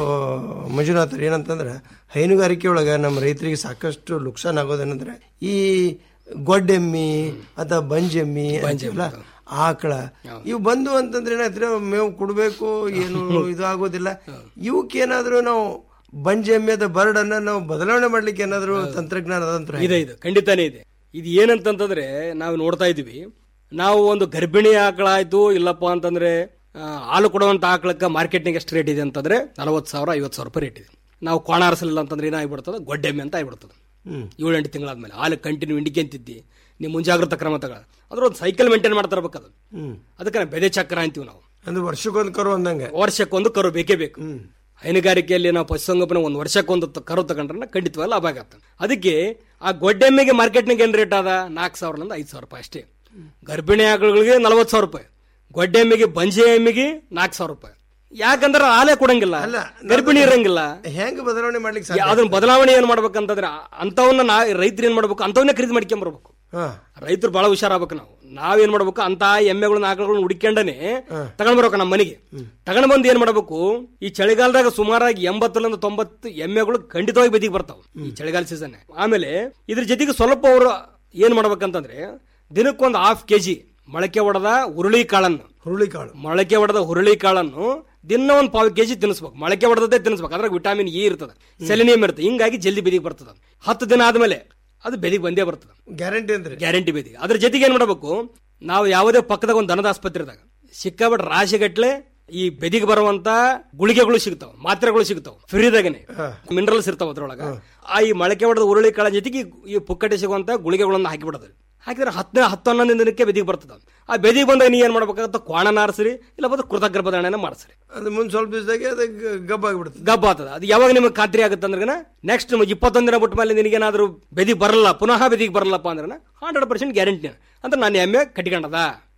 ಮಂಜುನಾಥ್ ಏನಂತಂದ್ರೆ ಹೈನುಗಾರಿಕೆ ಒಳಗ ನಮ್ಮ ರೈತರಿಗೆ ಸಾಕಷ್ಟು ಲುಕ್ಸಾನ್ ಆಗೋದೇನಂದ್ರೆ ಈ ಗೊಡ್ಡೆಮ್ಮಿ ಅಥವಾ ಬಂಜೆಮ್ಮಿ ಅಂತೀವಲ್ಲ ಆಕಳ ಇವು ಬಂದು ಅಂತಂದ್ರೆ ಏನಾಯ್ತು ಮೇವು ಕೊಡ್ಬೇಕು ಏನು ಇದು ಆಗೋದಿಲ್ಲ ಇವಕ್ಕೆ ಏನಾದ್ರು ನಾವು ಬಂಜೆಮ್ಮಿ ಅಥವಾ ಬರ್ಡ್ ಅನ್ನ ನಾವು ಬದಲಾವಣೆ ಮಾಡ್ಲಿಕ್ಕೆ ಏನಾದ್ರು ತಂತ್ರಜ್ಞಾನ ಅದಂತ್ರ ಇದೆ ಇದು ಖಂಡಿತಾನೇ ಇದೆ ಇದು ಏನಂತಂತಂದ್ರೆ ನಾವು ನೋಡ್ತಾ ಇದೀವಿ ನಾವು ಒಂದು ಗರ್ಭಿಣಿ ಆಕಳ ಆಯ್ತು ಇಲ್ಲಪ್ಪ ಅಂತಂದ್ರೆ ಆ, ಹಾಲು ಕೊಡುವಂತ ಆಕಳಕ್ಕೆ ಮಾರ್ಕೆಟ್ನಾಗ ಎಷ್ಟು ರೇಟ್ ಇದೆ ಅಂತಂದ್ರೆ ನಲವತ್ತು ಸಾವಿರ ಐವತ್ತು ಸಾವಿರ ರೂಪಾಯಿ ರೇಟ್ ಇದೆ ನಾವು ಕೋಣ ಆರಿಸಲಿಲ್ಲ ಅಂತಂದ್ರೆ ಏನಾಗ್ಬಿಡ್ತದೆ ಗೊಡ್ಡೆಮ್ಮೆ ಅಂತ ಆಗ್ಬಿಡ್ತದೆ ಹ್ಮ್. ಏಳೆಂಟು ತಿಂಗಳಾದ್ಮೇಲೆ ಹಾಲು ಕಂಟಿನ್ಯೂ ಇಂಡಿಕೆಂತಿದ್ದಿ ನೀವು ಮುಂಜಾಗ್ರತಾ ಕ್ರಮ ತಗೊಳ ಅಂದ್ರೆ ಒಂದು ಸೈಕಲ್ ಮೇಂಟೈನ್ ಮಾಡ್ತಾ ಇರ್ಬೇಕು ಅದು ಹ್ಮ್ ಅದಕ್ಕೆ ನಾವು ಬೆದೆ ಚಕ್ರ ಅಂತೀವಿ ನಾವು ಅಂದ್ರೆ ವರ್ಷಕ್ಕೊಂದು ಕರು ಅಂದಂಗೆ ವರ್ಷಕ್ಕೊಂದು ಕರು ಬೇಕೇ ಬೇಕು ಹೈನುಗಾರಿಕೆಯಲ್ಲಿ ನಾವು ಪಶುಸಂಗೋಪನೆ ಒಂದು ವರ್ಷಕ್ಕೊಂದು ತ- ಕರು ತಗೊಂಡ್ರೆ ಖಂಡಿತವಾಗಿ ಲಾಭ ಆಗತ್ತೆ ಅದಕ್ಕೆ ಆ ಗೊಡ್ಡೆಮ್ಮೆಗೆ ಮಾರ್ಕೆಟ್ನಾಗ ಏನ್ ರೇಟ್ ಅದ ನಾಲ್ಕು ಸಾವಿರದಿಂದ ಐದು ಸಾವಿರ ರೂಪಾಯಿ ಅಷ್ಟೇ ಗರ್ಭಿಣಿ ಆಕಳುಗಳಿಗೆ ನಲವತ್ತು ಸಾವಿರ ರೂಪಾಯಿ ಗೊಡ್ಡೆ ಎಮ್ಮೆಗೆ ಬಂಜೆ ಎಮ್ಮೆಗೆ ನಾಲ್ಕು ಸಾವಿರ ರೂಪಾಯಿ ಯಾಕಂದ್ರೆ ಹಾಲೇ ಕೊಡಂಗಿಲ್ಲ ಗರ್ಭಿಣಿ ಇರಂಗಿಲ್ಲ ಹೆಂಗ್ ಬದಲಾವಣೆ ಮಾಡ್ಲಿಕ್ಕೆ ಯಾ- ಸಾಧ್ಯ ಅದನ್ನ ಬದಲಾವಣೆ ಏನ್ ಮಾಡ್ಬೇಕಂತಂದ್ರೆ ಅಂತವನ್ನ ನಾ ರೈತರು ಏನ್ ಮಾಡ್ಬೇಕು ಅಂತವನ್ನೇ ಖರೀದಿ ಮಾಡ್ಕೊಂಬರ್ಬೇಕು ಹಾ ರೈತರು ಬಹಳ ಹುಷಾರಾಗ್ಬೇಕು ನಾವು ನಾವೇನ್ ಮಾಡ್ಬೇಕು ಅಂತ ಎಮ್ಮೆಗಳನ್ನ ಆಕಳಗಳನ್ನ ಹುಡುಕೊಂಡನೆ ತಗೊಂಡ್ ಬರ್ಬೇಕು ನಮ್ಮ ಮನೆಗೆ ತಗೊಂಡ್ ಬಂದು ಏನ್ ಮಾಡ್ಬೇಕು ಈ ಚಳಿಗಾಲದಾಗ ಸುಮಾರಾಗಿ ಎಂಬತ್ತರಿಂದ ತೊಂಬತ್ತು ಎಮ್ಮೆಗಳು ಖಂಡಿತವಾಗಿ ಬದಿಗೆ ಬರ್ತಾವ ಈ ಚಳಿಗಾಲ ಸೀಸನ್ ಆಮೇಲೆ ಇದ್ರ ಜೊತೆಗೆ ಸ್ವಲ್ಪ ಅವರು ಏನ್ ಮಾಡ್ಬೇಕಂತಂದ್ರೆ ದಿನಕ್ಕೊಂದು ಹಾಫ್ ಕೆಜಿ ಮೊಳಕೆ ಹೊಡೆದ ಹುರುಳಿ ಕಾಳನ್ನು ಹುರುಳಿ ಕಾಳು ಮೊಳಕೆ ಹೊಡೆದ ಹುರುಳಿ ಕಾಳನ್ನು ದಿನ ಒಂದು ಪಾವು ಕೆಜಿ ತಿನ್ನಿಸ್ಬೇಕು ಮೊಳಕೆ ಹೊಡೆದದ್ದೇ ತಿನ್ನಿಸ್ಬೇಕು ಅದ್ರಾಗ ವಿಟಾಮಿನ್ ಇ ಇರ್ತದೆ ಸೆಲೆನಿಯಂ ಇರುತ್ತೆ ಹಿಂಗಾಗಿ ಜಲ್ದಿ ಬೆದಿಗೆ ಬರ್ತದೆ ಹತ್ತು ದಿನ ಆದ್ಮೇಲೆ ಅದು ಬೆದಿಗೆ ಬಂದೇ ಬರ್ತದೆ ಗ್ಯಾರಂಟಿ ಅಂದ್ರೆ ಗ್ಯಾರಂಟಿ ಬೇದಿಗೆ ಅದ್ರ ಜೊತೆಗೆ ಏನ್ ಮಾಡಬೇಕು ನಾವು ಯಾವುದೇ ಪಕ್ಕದಾಗ ಒಂದು ದನದ ಆಸ್ಪತ್ರೆದಾಗ ಸಿಕ್ಕಾಬಿಟ್ಟು ರಾಶಿಗಟ್ಲೆ ಈ ಬೆದಿಗೆ ಬರುವಂತ ಗುಳಿಗೆಗಳು ಸಿಗ್ತಾವ ಮಾತ್ರೆಗಳು ಸಿಗ್ತಾವ ಫ್ರೀದಾಗನೆ ಮಿನರಲ್ಸ್ ಇರ್ತಾವ ಅದ್ರೊಳಗ ಆ ಈ ಮೊಳಕೆ ಹೊಡೆದ ಉರುಳಿ ಕಾಳ ಜೊತೆಗೆ ಈ ಪುಕ್ಕಟೆ ಸಿಗುವಂತ ಗುಳಿಗೆಗಳನ್ನ ಹಾಕಿಬಿಡೋದು ಹಾಕಿದ್ರೆ ಹತ್ತು ಹತ್ತು ಹನ್ನೊಂದು ದಿನಕ್ಕೆ ಬೆದಿಗೆ ಬರ್ತದ ಆ ಬೆದಿಗೆ ಬಂದಾಗ ನೀ ಏನ್ ಮಾಡ್ಬೇಕಾಗತ್ತ ಕ್ವಾಣ ನಾರಿಸ್ರಿ ಇಲ್ಲ ಬಂದು ಕೃತಗರ್ಭಧಾರಣೆನ ಮಾಡಿಸ್ರಿ ಅದು ಮುಂದ್ ಸ್ವಲ್ಪ ದಿವಸದಾಗೆ ಅದು ಗ- ಗಬ್ಬ ಆಗ್ಬಿಡುತ್ತೆ ಗಬ್ಬ ಆಗ್ತದ ಅದು ಯಾವಾಗ ನಿಮಗೆ ಖಾತ್ರಿ ಆಗುತ್ತೆ ಅಂದ್ರೆ ನೆಕ್ಸ್ಟ್ ಇಪ್ಪತ್ತೊಂದು ದಿನ ಬಿಟ್ಟ ಮೇಲೆ ನಿನಗೇನಾದ್ರೂ ಬೆದಿ ಬರಲ್ಲ ಪುನಃ ಬೆದಿಗೆ ಬರಲ್ಲಪ್ಪ ಅಂದ್ರೆ ಹಂಡ್ರೆಡ್ ಪರ್ಸೆಂಟ್ ಗ್ಯಾರಂಟಿ ಅಂದ್ರೆ ನಾನು ಎಮ್ಮೆ ಕಟ್ಕೊಂಡದ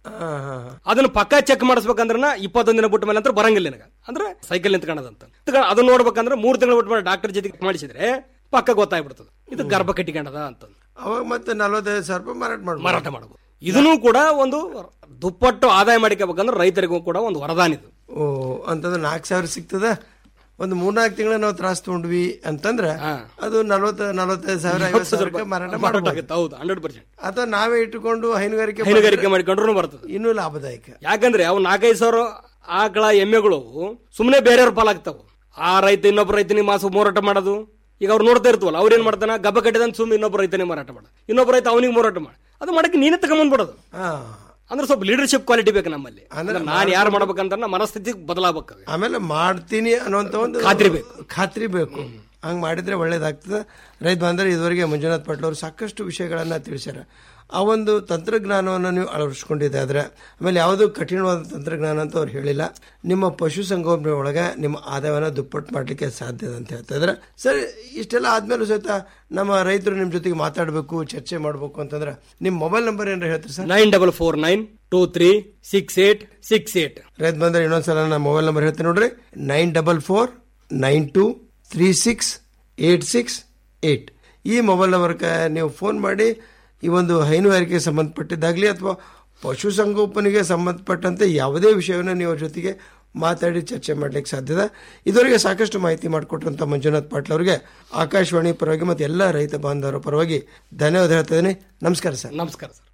ಅದನ್ನ ಪಕ್ಕ ಚೆಕ್ ಮಾಡಿಸ್ಬೇಕಂದ್ರ ಇಪ್ಪತ್ತೊಂದು ದಿನ ಬಿಟ್ಟ ಮೇಲೆ ಅಂತ ಬರಂಗಿಲ್ಲ ನಿನಗೆ ಅಂದ್ರೆ ಸೈಕಲ್ ನಿಂತ್ಕೊಳ್ಳೋದಂತ ನಿಂತ್ಕೊಂಡ್ ಅದನ್ನ ನೋಡ್ಬೇಕಂದ್ರೆ ಮೂರು ತಿಂಗಳು ಬಿಟ್ಟ ಮೇಲೆ ಡಾಕ್ಟರ್ ಜೊತೆಗೆ ಮಾಡಿಸಿದ್ರೆ ಪಕ್ಕ ಗೊತ್ತಾಗ್ಬಿಡ್ತದೆ ಇದು ಗರ್ಭ ಕಟ್ಟಿಕೊಂಡದ ಅಂತ ಅವಾಗ ಮತ್ತೆ ನಲವತ್ತೈದು ಸಾವಿರ ರೂಪಾಯಿ ಮಾರಾಟ ಮಾಡ್ಬೋದು ಮಾರಾಟ ಮಾಡಬಹುದು ಇದನ್ನು ಕೂಡ ಒಂದು ದುಪ್ಪಟ್ಟು ಆದಾಯ ಮಾಡಿಕೋಬೇಕಂದ್ರೆ ರೈತರಿಗೂ ಕೂಡ ಒಂದು ವರದಾನ ಇದು ಓ ಅಂತಂದ್ರೆ ನಾಲ್ಕು ಸಾವಿರ ಸಿಗ್ತದ ಒಂದು ಮೂರ್ನಾಲ್ಕು ತಿಂಗಳ ನಾವು ತ್ರಾಸ ತಗೊಂಡ್ವಿ ಅಂತಂದ್ರೆ ಅದು ನಲವತ್ತ ನಲವತ್ತೈದು ಸಾವಿರ ಐವತ್ತು ಸಾವಿರಕ್ಕೆ ಮಾರಾಟ ಮಾರಾಟ ಮಾಡಬಹುದು ಆಗುತ್ತೆ ಹೌದು ಹಂಡ್ರೆಡ್ ಪರ್ಸೆಂಟ್ ಅಥವಾ ನಾವೇ ಇಟ್ಟುಕೊಂಡು ಹೈನುಗಾರಿಕೆ ಹೈನುಗಾರಿಕೆ ಮಾಡಿಕೊಂಡ್ರು ಬರ್ತದೆ ಇನ್ನೂ ಲಾಭದಾಯಕ ಯಾಕಂದ್ರೆ ಅವು ನಾಲ್ಕೈದು ಸಾವಿರ ಆಕಳ ಎಮ್ಮೆಗಳು ಸುಮ್ಮನೆ ಬೇರೆಯವ್ರ ಪಾಲಾಗ್ತಾವ ಆ ರೈತ ಇನ್ನೊಬ್ಬ ರೈತನಿಗೆ ಮಾಸ ಹೋರಾಟ ಮಾಡೋದು ಈಗ ಅವ್ರು ನೋಡ್ತಾ ಇರ್ತವಲ್ಲ ಅವ್ರು ಏನ್ ಮಾಡ್ತಾನ ಗಬ್ಬ ಕಟ್ಟಿದ ಸುಮ್ಮನೆ ಇನ್ನೊಬ್ಬ ರೈತನಿಗೆ ಮಾರಾಟ ಮಾಡ ಇನ್ನೊಬ್ಬ ರೈತ ಅವನಿಗೆ ಹೋರಾಟ ಮಾಡ ಅದು ಮಾಡಕ್ಕೆ ನೀನೇ ತಗೊಂಡ್ಬಿಡೋದು ಅಂದ್ರೆ ಸ್ವಲ್ಪ ಲೀಡರ್ಶಿಪ್ ಕ್ವಾಲಿಟಿ ಬೇಕು ನಮ್ಮಲ್ಲಿ ಅಂದ್ರೆ ನಾನು ಯಾರು ಮಾಡ್ಬೇಕಂತ ನಮ್ಮ ಮನಸ್ಥಿತಿ ಬದಲಾಗಬೇಕು ಆಮೇಲೆ ಮಾಡ್ತೀನಿ ಅನ್ನೋಂತ ಒಂದು ಖಾತ್ರಿ ಬೇಕು. ಖಾತ್ರಿ ಬೇಕು ಹಂಗ್ ಮಾಡಿದ್ರೆ ಒಳ್ಳೇದಾಗ್ತದೆ ರೈತ ಬಂದ್ರೆ ಇದುವರೆಗೆ ಮಂಜುನಾಥ್ ಪಾಟೀಲ್ ಅವರು ಸಾಕಷ್ಟು ವಿಷಯಗಳನ್ನ ತಿಳಿಸ್ಯಾರ ಆ ಒಂದು ತಂತ್ರಜ್ಞಾನವನ್ನು ನೀವು ಅಳವಡಿಸ್ಕೊಂಡಿದ್ದೆ ಆದ್ರೆ ಆಮೇಲೆ ಯಾವುದು ಕಠಿಣವಾದ ತಂತ್ರಜ್ಞಾನ ಅಂತ ಅವ್ರು ಹೇಳಿಲ್ಲ ನಿಮ್ಮ ಪಶು ಸಂಗೋಪನೆ ಒಳಗೆ ನಿಮ್ಮ ಆದಾಯವನ್ನು ದುಪ್ಪಟ್ಟು ಮಾಡ್ಲಿಕ್ಕೆ ಸಾಧ್ಯ ಇದೆ ಅಂತ ಹೇಳ್ತಾ ಇದ್ರೆ ಸರಿ ಇಷ್ಟೆಲ್ಲ ಆದ್ಮೇಲೂ ಸಹಿತ ನಮ್ಮ ರೈತರು ನಿಮ್ಮ ಜೊತೆಗೆ ಮಾತಾಡಬೇಕು ಚರ್ಚೆ ಮಾಡಬೇಕು ಅಂತಂದ್ರೆ ನಿಮ್ಮ ಮೊಬೈಲ್ ನಂಬರ್ ಏನಾರ ಹೇಳ್ತೀರಿ sir nine double four nine two three six eight six eight ರೈತ ಬಂದ್ರೆ ಇನ್ನೊಂದ್ಸಲ ನಾನು ಮೊಬೈಲ್ ನಂಬರ್ ಹೇಳ್ತೀನಿ ನೋಡ್ರಿ nine double four nine two three six eight six eight ಈ ಮೊಬೈಲ್ ನಂಬರ್ಗೆ ನೀವು ಫೋನ್ ಮಾಡಿ ಈ ಒಂದು ಹೈನುಗಾರಿಕೆಗೆ ಸಂಬಂಧಪಟ್ಟಿದ್ದಾಗಲಿ ಅಥವಾ ಪಶುಸಂಗೋಪನೆಗೆ ಸಂಬಂಧಪಟ್ಟಂತೆ ಯಾವುದೇ ವಿಷಯವನ್ನು ನೀವು ಅವ್ರ ಜೊತೆಗೆ ಮಾತಾಡಿ ಚರ್ಚೆ ಮಾಡ್ಲಿಕ್ಕೆ ಸಾಧ್ಯದ ಇದುವರೆಗೆ ಸಾಕಷ್ಟು ಮಾಹಿತಿ ಮಾಡಿಕೊಟ್ರಂತ ಮಂಜುನಾಥ್ ಪಾಟೀಲ್ ಅವರಿಗೆ ಆಕಾಶವಾಣಿ ಪರವಾಗಿ ಮತ್ತು ಎಲ್ಲ ರೈತ ಬಾಂಧವರ ಪರವಾಗಿ ಧನ್ಯವಾದ ಹೇಳ್ತಾ ಇದ್ದೀನಿ ನಮಸ್ಕಾರ ಸರ್ ನಮಸ್ಕಾರ ಸರ್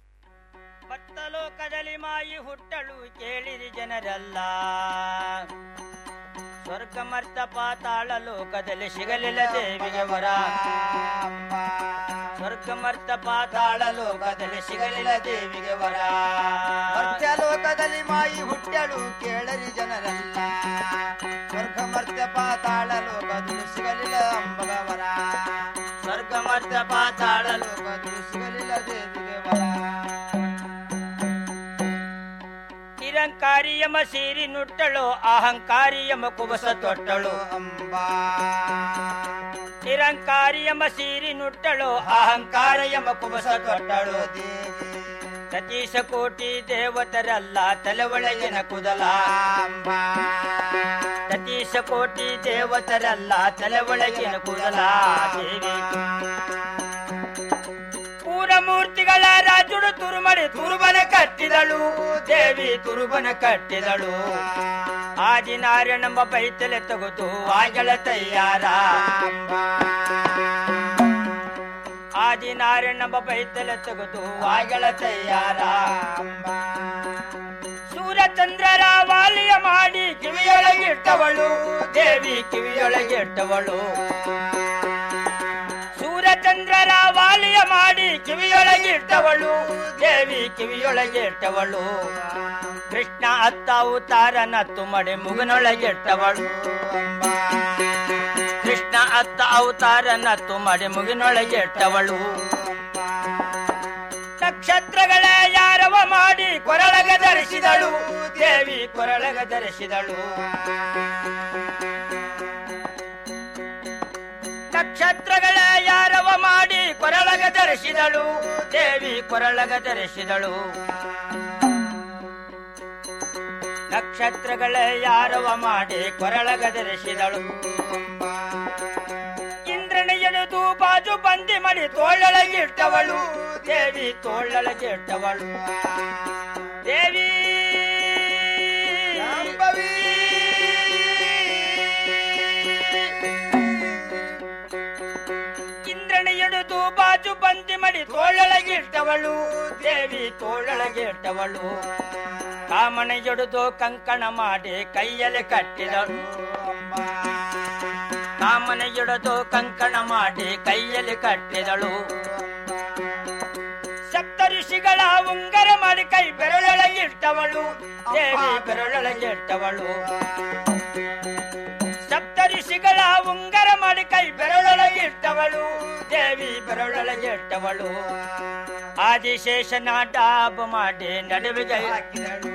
ಲೋಕದಲ್ಲಿ ಮಾಯಿ ಹುಟ್ಟಳು ಕೇಳಿರಿ ಜನರೆಲ್ಲ ಸ್ವರ್ಗ ಮರ್ತ ಪಾತಾಳ ಲೋಕದಲ್ಲಿ ಸಿಗಲಿಲ್ಲ ದೇವಿಗೆ ವರ ಸ್ವರ್ಗ ಮರ್ತ ಪಾತಾಳ ಲೋಕದಲ್ಲಿ ಸಿಗಲಿಲ್ಲ ದೇವಿಗೆ ವರ ಮರ್ತ್ಯಲೋಕದಲ್ಲಿ ಮಾಯಿ ಹುಟ್ಟಳು ಕೇಳರಿ ಜನರೆಲ್ಲ ಸ್ವರ್ಗ ಮರ್ತ್ಯ ಪಾತಾಳ ಲೋಕದಳು ಸಿಗಲಿಲ್ಲ ಅಂಬಗವರ ಸ್ವರ್ಗ ಮರ್ತ ಪಾತಾಳ ಲೋಕದಳು ಸಿಗಲಿಲ್ಲ ದೇವಿಗೆ ವರ ನಿರಂಕಾರಿಯಮ ಸೀರಿ ನುಟ್ಟಳು ಅಹಂಕಾರಿಯಮ ಕುಬಸ ತೊಟ್ಟಳು ಅಂಬಾ ನಿರಂಕಾರಿಯಮ ಸೀರಿ ನುಟ್ಟಳು ಅಹಂಕಾರಯಮ ಕುಬಸ ತೊಟ್ಟಳು ದೇವಿ ಸತೀಶ ಕೋಟಿ ದೇವತರಲ್ಲ ತಲೆ ಒಳಗಿನ ಕುದಲ ಅಂಬಾ ಸತೀಶ ಕೋಟಿ ದೇವತರಲ್ಲ ತಲೆ ಒಳಗಿನ ಕುದಲ ದೇವಿ ಮೂರ್ತಿಗಳ ರಾಜುಡು ತುರುಮಡಿ ತುರುಬನ ಕಟ್ಟಿದಳು ದೇವಿ ತುರುಬನ ಕಟ್ಟಿದಳು ಆದಿನಾರಾಯಣಂಬ ಬೈತಲೆ ತೆಗೆದು ಆಗಳ ತಯ್ಯಾರ ಆದಿನಾರಾಯಣಂಬ ಬೈತಲೆ ತೆಗೆದು ಆಗಳ ತಯ್ಯಾರ ಸೂರ್ಯಚಂದ್ರರ ವಾಲಿಯ ಮಾಡಿ ಕಿವಿಯೊಳಗಿಟ್ಟವಳು ದೇವಿ ಕಿವಿಯೊಳಗಿಟ್ಟವಳು ಸೂರ್ಯಚಂದ್ರರ ವಾಲಿಯ ಮಾಡಿ ಕಿವಿಯೊಳಗಿಟ್ಟವಳು ದೇವಿ ಕಿವಿಯೊಳಗಿಟ್ಟವಳು ಕೃಷ್ಣ ಅತ್ತ ಅವತಾರನ ತುಮಡೆ ಮುಗಿನೊಳಗಿಟ್ಟವಳು ಕೃಷ್ಣ ಅತ್ತ ಅವತಾರನ ತುಮಡೆ ಮುಗಿನೊಳಗಿಟ್ಟವಳು ನಕ್ಷತ್ರಗಳ ಯಾರವ ಮಾಡಿ ಕೊರಳಗ ಧರಿಸಿದಳು ದೇವಿ ಕೊರಳಗ ಧರಿಸಿದಳು ನಕ್ಷತ್ರಗಳ ಯಾರವ ಮಾಡಿ ಕೊರಳಗ ಧರಿಸಿದಳು ದೇವಿ ಕೊರಳಗ ಧರಿಸಿದಳು ನಕ್ಷತ್ರಗಳ ಯಾರವ ಮಾಡಿ ಕೊರಳಗ ಧರಿಸಿದಳು ಇಂದ್ರನ ಎಳೆದು ಬಾಜು ಬಂದಿ ಮಡಿ ತೋಳೊಳಗಿಟ್ಟವಳು ದೇವಿ ತೋಳೊಳಗಿಟ್ಟವಳು ದೇವಿ ಇಂದ್ರನ ಎಳೆದು ಬಾಜು ಬಂದಿ ಮಡಿ ತೋಳೊಳಗಿಟ್ಟವಳು ದೇವಿ ತೋಳೊಳಗಿಟ್ಟವಳು ಕಾಮನ ಎಡುದು ಕಂಕಣ ಮಾಡಿ ಕೈಯಲ್ಲಿ ಕಟ್ಟಿದಳು ಕಾಮನ ಎಡುದು ಕಂಕಣ ಮಾಡಿ ಕೈಯಲ್ಲಿ ಕಟ್ಟಿದಳು ಸಪ್ತ ಋಷಿಗಳ ಉಂಗರ ಮಾಡಿ ಕೈ ಬೆರಳೊಳಗಿಟ್ಟವಳು ದೇವಿ ಬೆರಳೊಳಗಿಟ್ಟವಳು ಸಪ್ತ ಋಷಿಗಳ ಉಂಗರ ಮಾಡಿ ಕೈ ಬೆರಳೊಳಗಿಟ್ಟವಳು ದೇವಿ ಬೆರಳೊಳಗಿಟ್ಟವಳು ಆದಿಶೇಷನ ಡಾಬ ಮಾಡಿ ನಡುವಿಗೆ ಹಾಕಿದಳು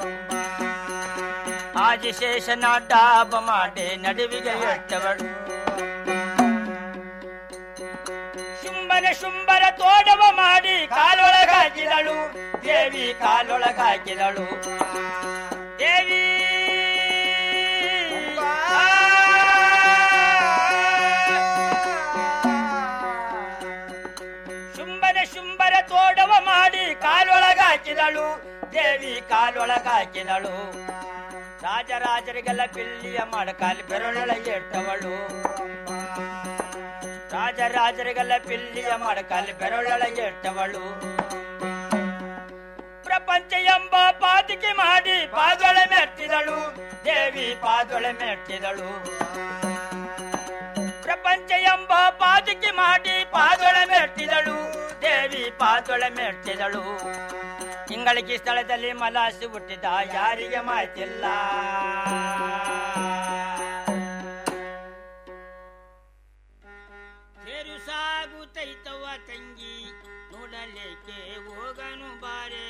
ಆದಿಶೇಷನ ಡಾಬ ಮಾಡಿ ನಡುವಿಗೆ ಇಟ್ಟವಳು ಶುಂಭನ ಶುಂಭರ ತೋಡವ ಮಾಡಿ ಕಾಲೊಳಗಾಕಿದಳು ದೇವಿ ಕಾಲೊಳಗಾಕಿದಳು ದೇವಿ ಶುಂಭನ ಶುಂಭರ ತೋಡವ ಮಾಡಿ ಕಾಲೊಳಗಾಕಿದಳು ದೇವಿ ಕಾಲೊಳಗಾಕಿದಳು ರಾಜರಾಜರಿಗೆಲ್ಲ ಬಿಲ್ಲಿಯ ಮಡಕಾಲಿ ಬೆರಳೊಳಗೆ ಇಟ್ಟವಳು ರಾಜರಾಜರಿಗೆಲ್ಲ ಬಿಲ್ಲಿಯ ಮಡಕಾಲಿ ಬೆರಳೊಳಗೆ ಇಟ್ಟವಳು ಪ್ರಪಂಚ ಎಂಬ ಪಾತಿಕೆ ಮಾಡಿ ಪಾದೊಳೆ ಮೆಟ್ಟಿದಳು ದೇವಿ ಪಾದೊಳೆ ಮೆಟ್ಟಿದಳು ಪ್ರಪಂಚ ಎಂಬ ಪಾದಕ್ಕೆ ಮಾಡಿ ಪಾದೊಳೆ ಮೆಟ್ಟಿದಳು ದೇವಿ ಪಾದೊಳೆ ಮೆಟ್ಟಿದಳು ಇಂಗಳಗಿ ಸ್ಥಳದಲ್ಲಿ ಮಲಾಸಿ ಹುಟ್ಟಿದ ಯಾರಿಗೆ ಮಾತಿಲ್ಲ ತೇರು ಸಾಗುತ್ತೈತವ ತಂಗಿ ನೋಡಲಿಕ್ಕೆ ಹೋಗನು ಬಾರೆ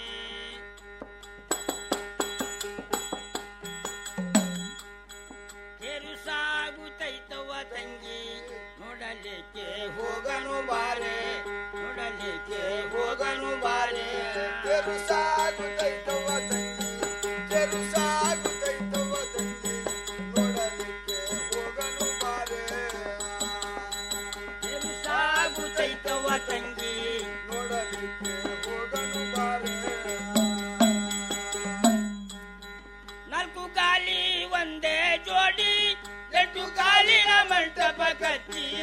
ತೇರು ಸಾಗುತ್ತೈತವ ತಂಗಿ ನೋಡಲಿಕ್ಕೆ ಹೋಗನು ಬಾರೆ ನೋಡಲಿಕ್ಕೆ ಹೋಗನು ಬಾರೆ ತೇರು ಸಾಗುತ್ತೈತವ ತಂಗಿ ತೇರು ಸಾಗುತ್ತೈತವ ತಂಗಿ ನೋಡಲಿಕ್ಕೆ ಹೋಗನು ಬಾರೆ ತೇರು ಸಾಗುತ್ತೈತವ ತಂಗಿ ನೋಡಲಿಕ್ಕೆ ಹೋಗನು ಬಾರೆ ನಾಲ್ಕು ಗಾಲಿ ಒಂದೇ ಜೋಡಿ ಎಂಟು ಕಾಲಿನ ಮಂಟಪ ಕಚ್ಚಿಯ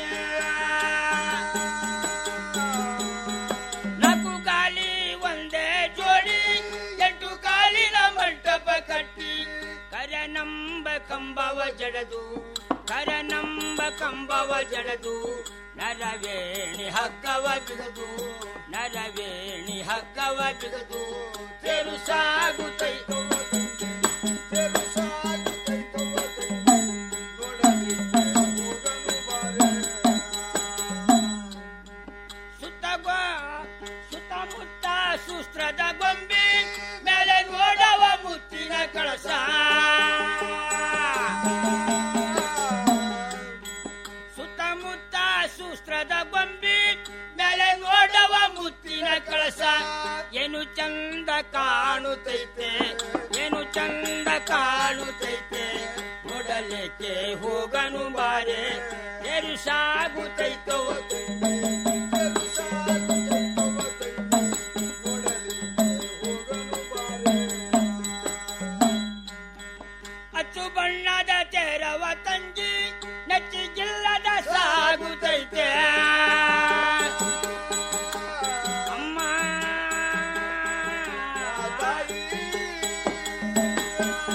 ನಾಲ್ಕು ಗಾಲಿ ಒಂದೇ ಜೋಡಿ ಎಂಟು ಕಾಲಿನ ಮಂಟಪ ಕಟ್ಟಿ ಕರನಂಬ ಕಂಬವ ಜಡದು ಕರನಂಬ ಕಂಬವ ಜಡದು ನರವೇಣಿ ಹಗ್ಗವ ಬಿಗದು ನರವೇಣಿ ಹಗ್ಗವ ಬಿಗದು ತೆರು ಸಾಗುತ್ತೈತು ತೇರು ಸಾಗುತ್ತೈತವ ತಂಗಿ ನೋಡಲಿಕ್ಕೆ ಹೋಗನು ಬಾರೆ ಸುತ್ತ ಗೊ- ಸುತ್ತಮುತ್ತ ಸುಸ್ತ್ರದ ಗೊಂಬೆ ಮೇಲೆ ನೋಡವ ಮುತ್ತ ಚಿತ್ರದ ಗೊಂಬಿ ಮೇಲೆ ನೋಡವ ಮುತ್ತಿನ ಕಳಸ ಏನು ಚಂದ ಕಾಣುತ್ತೈತೆ ಏನು ಚಂದ ಕಾಣುತ್ತೈತೆ ನೋಡಲಿಕ್ಕೆ ಹೋಗನು ಬಾರೆ ಏನು ಸಾಗುತ್ತೈತೋ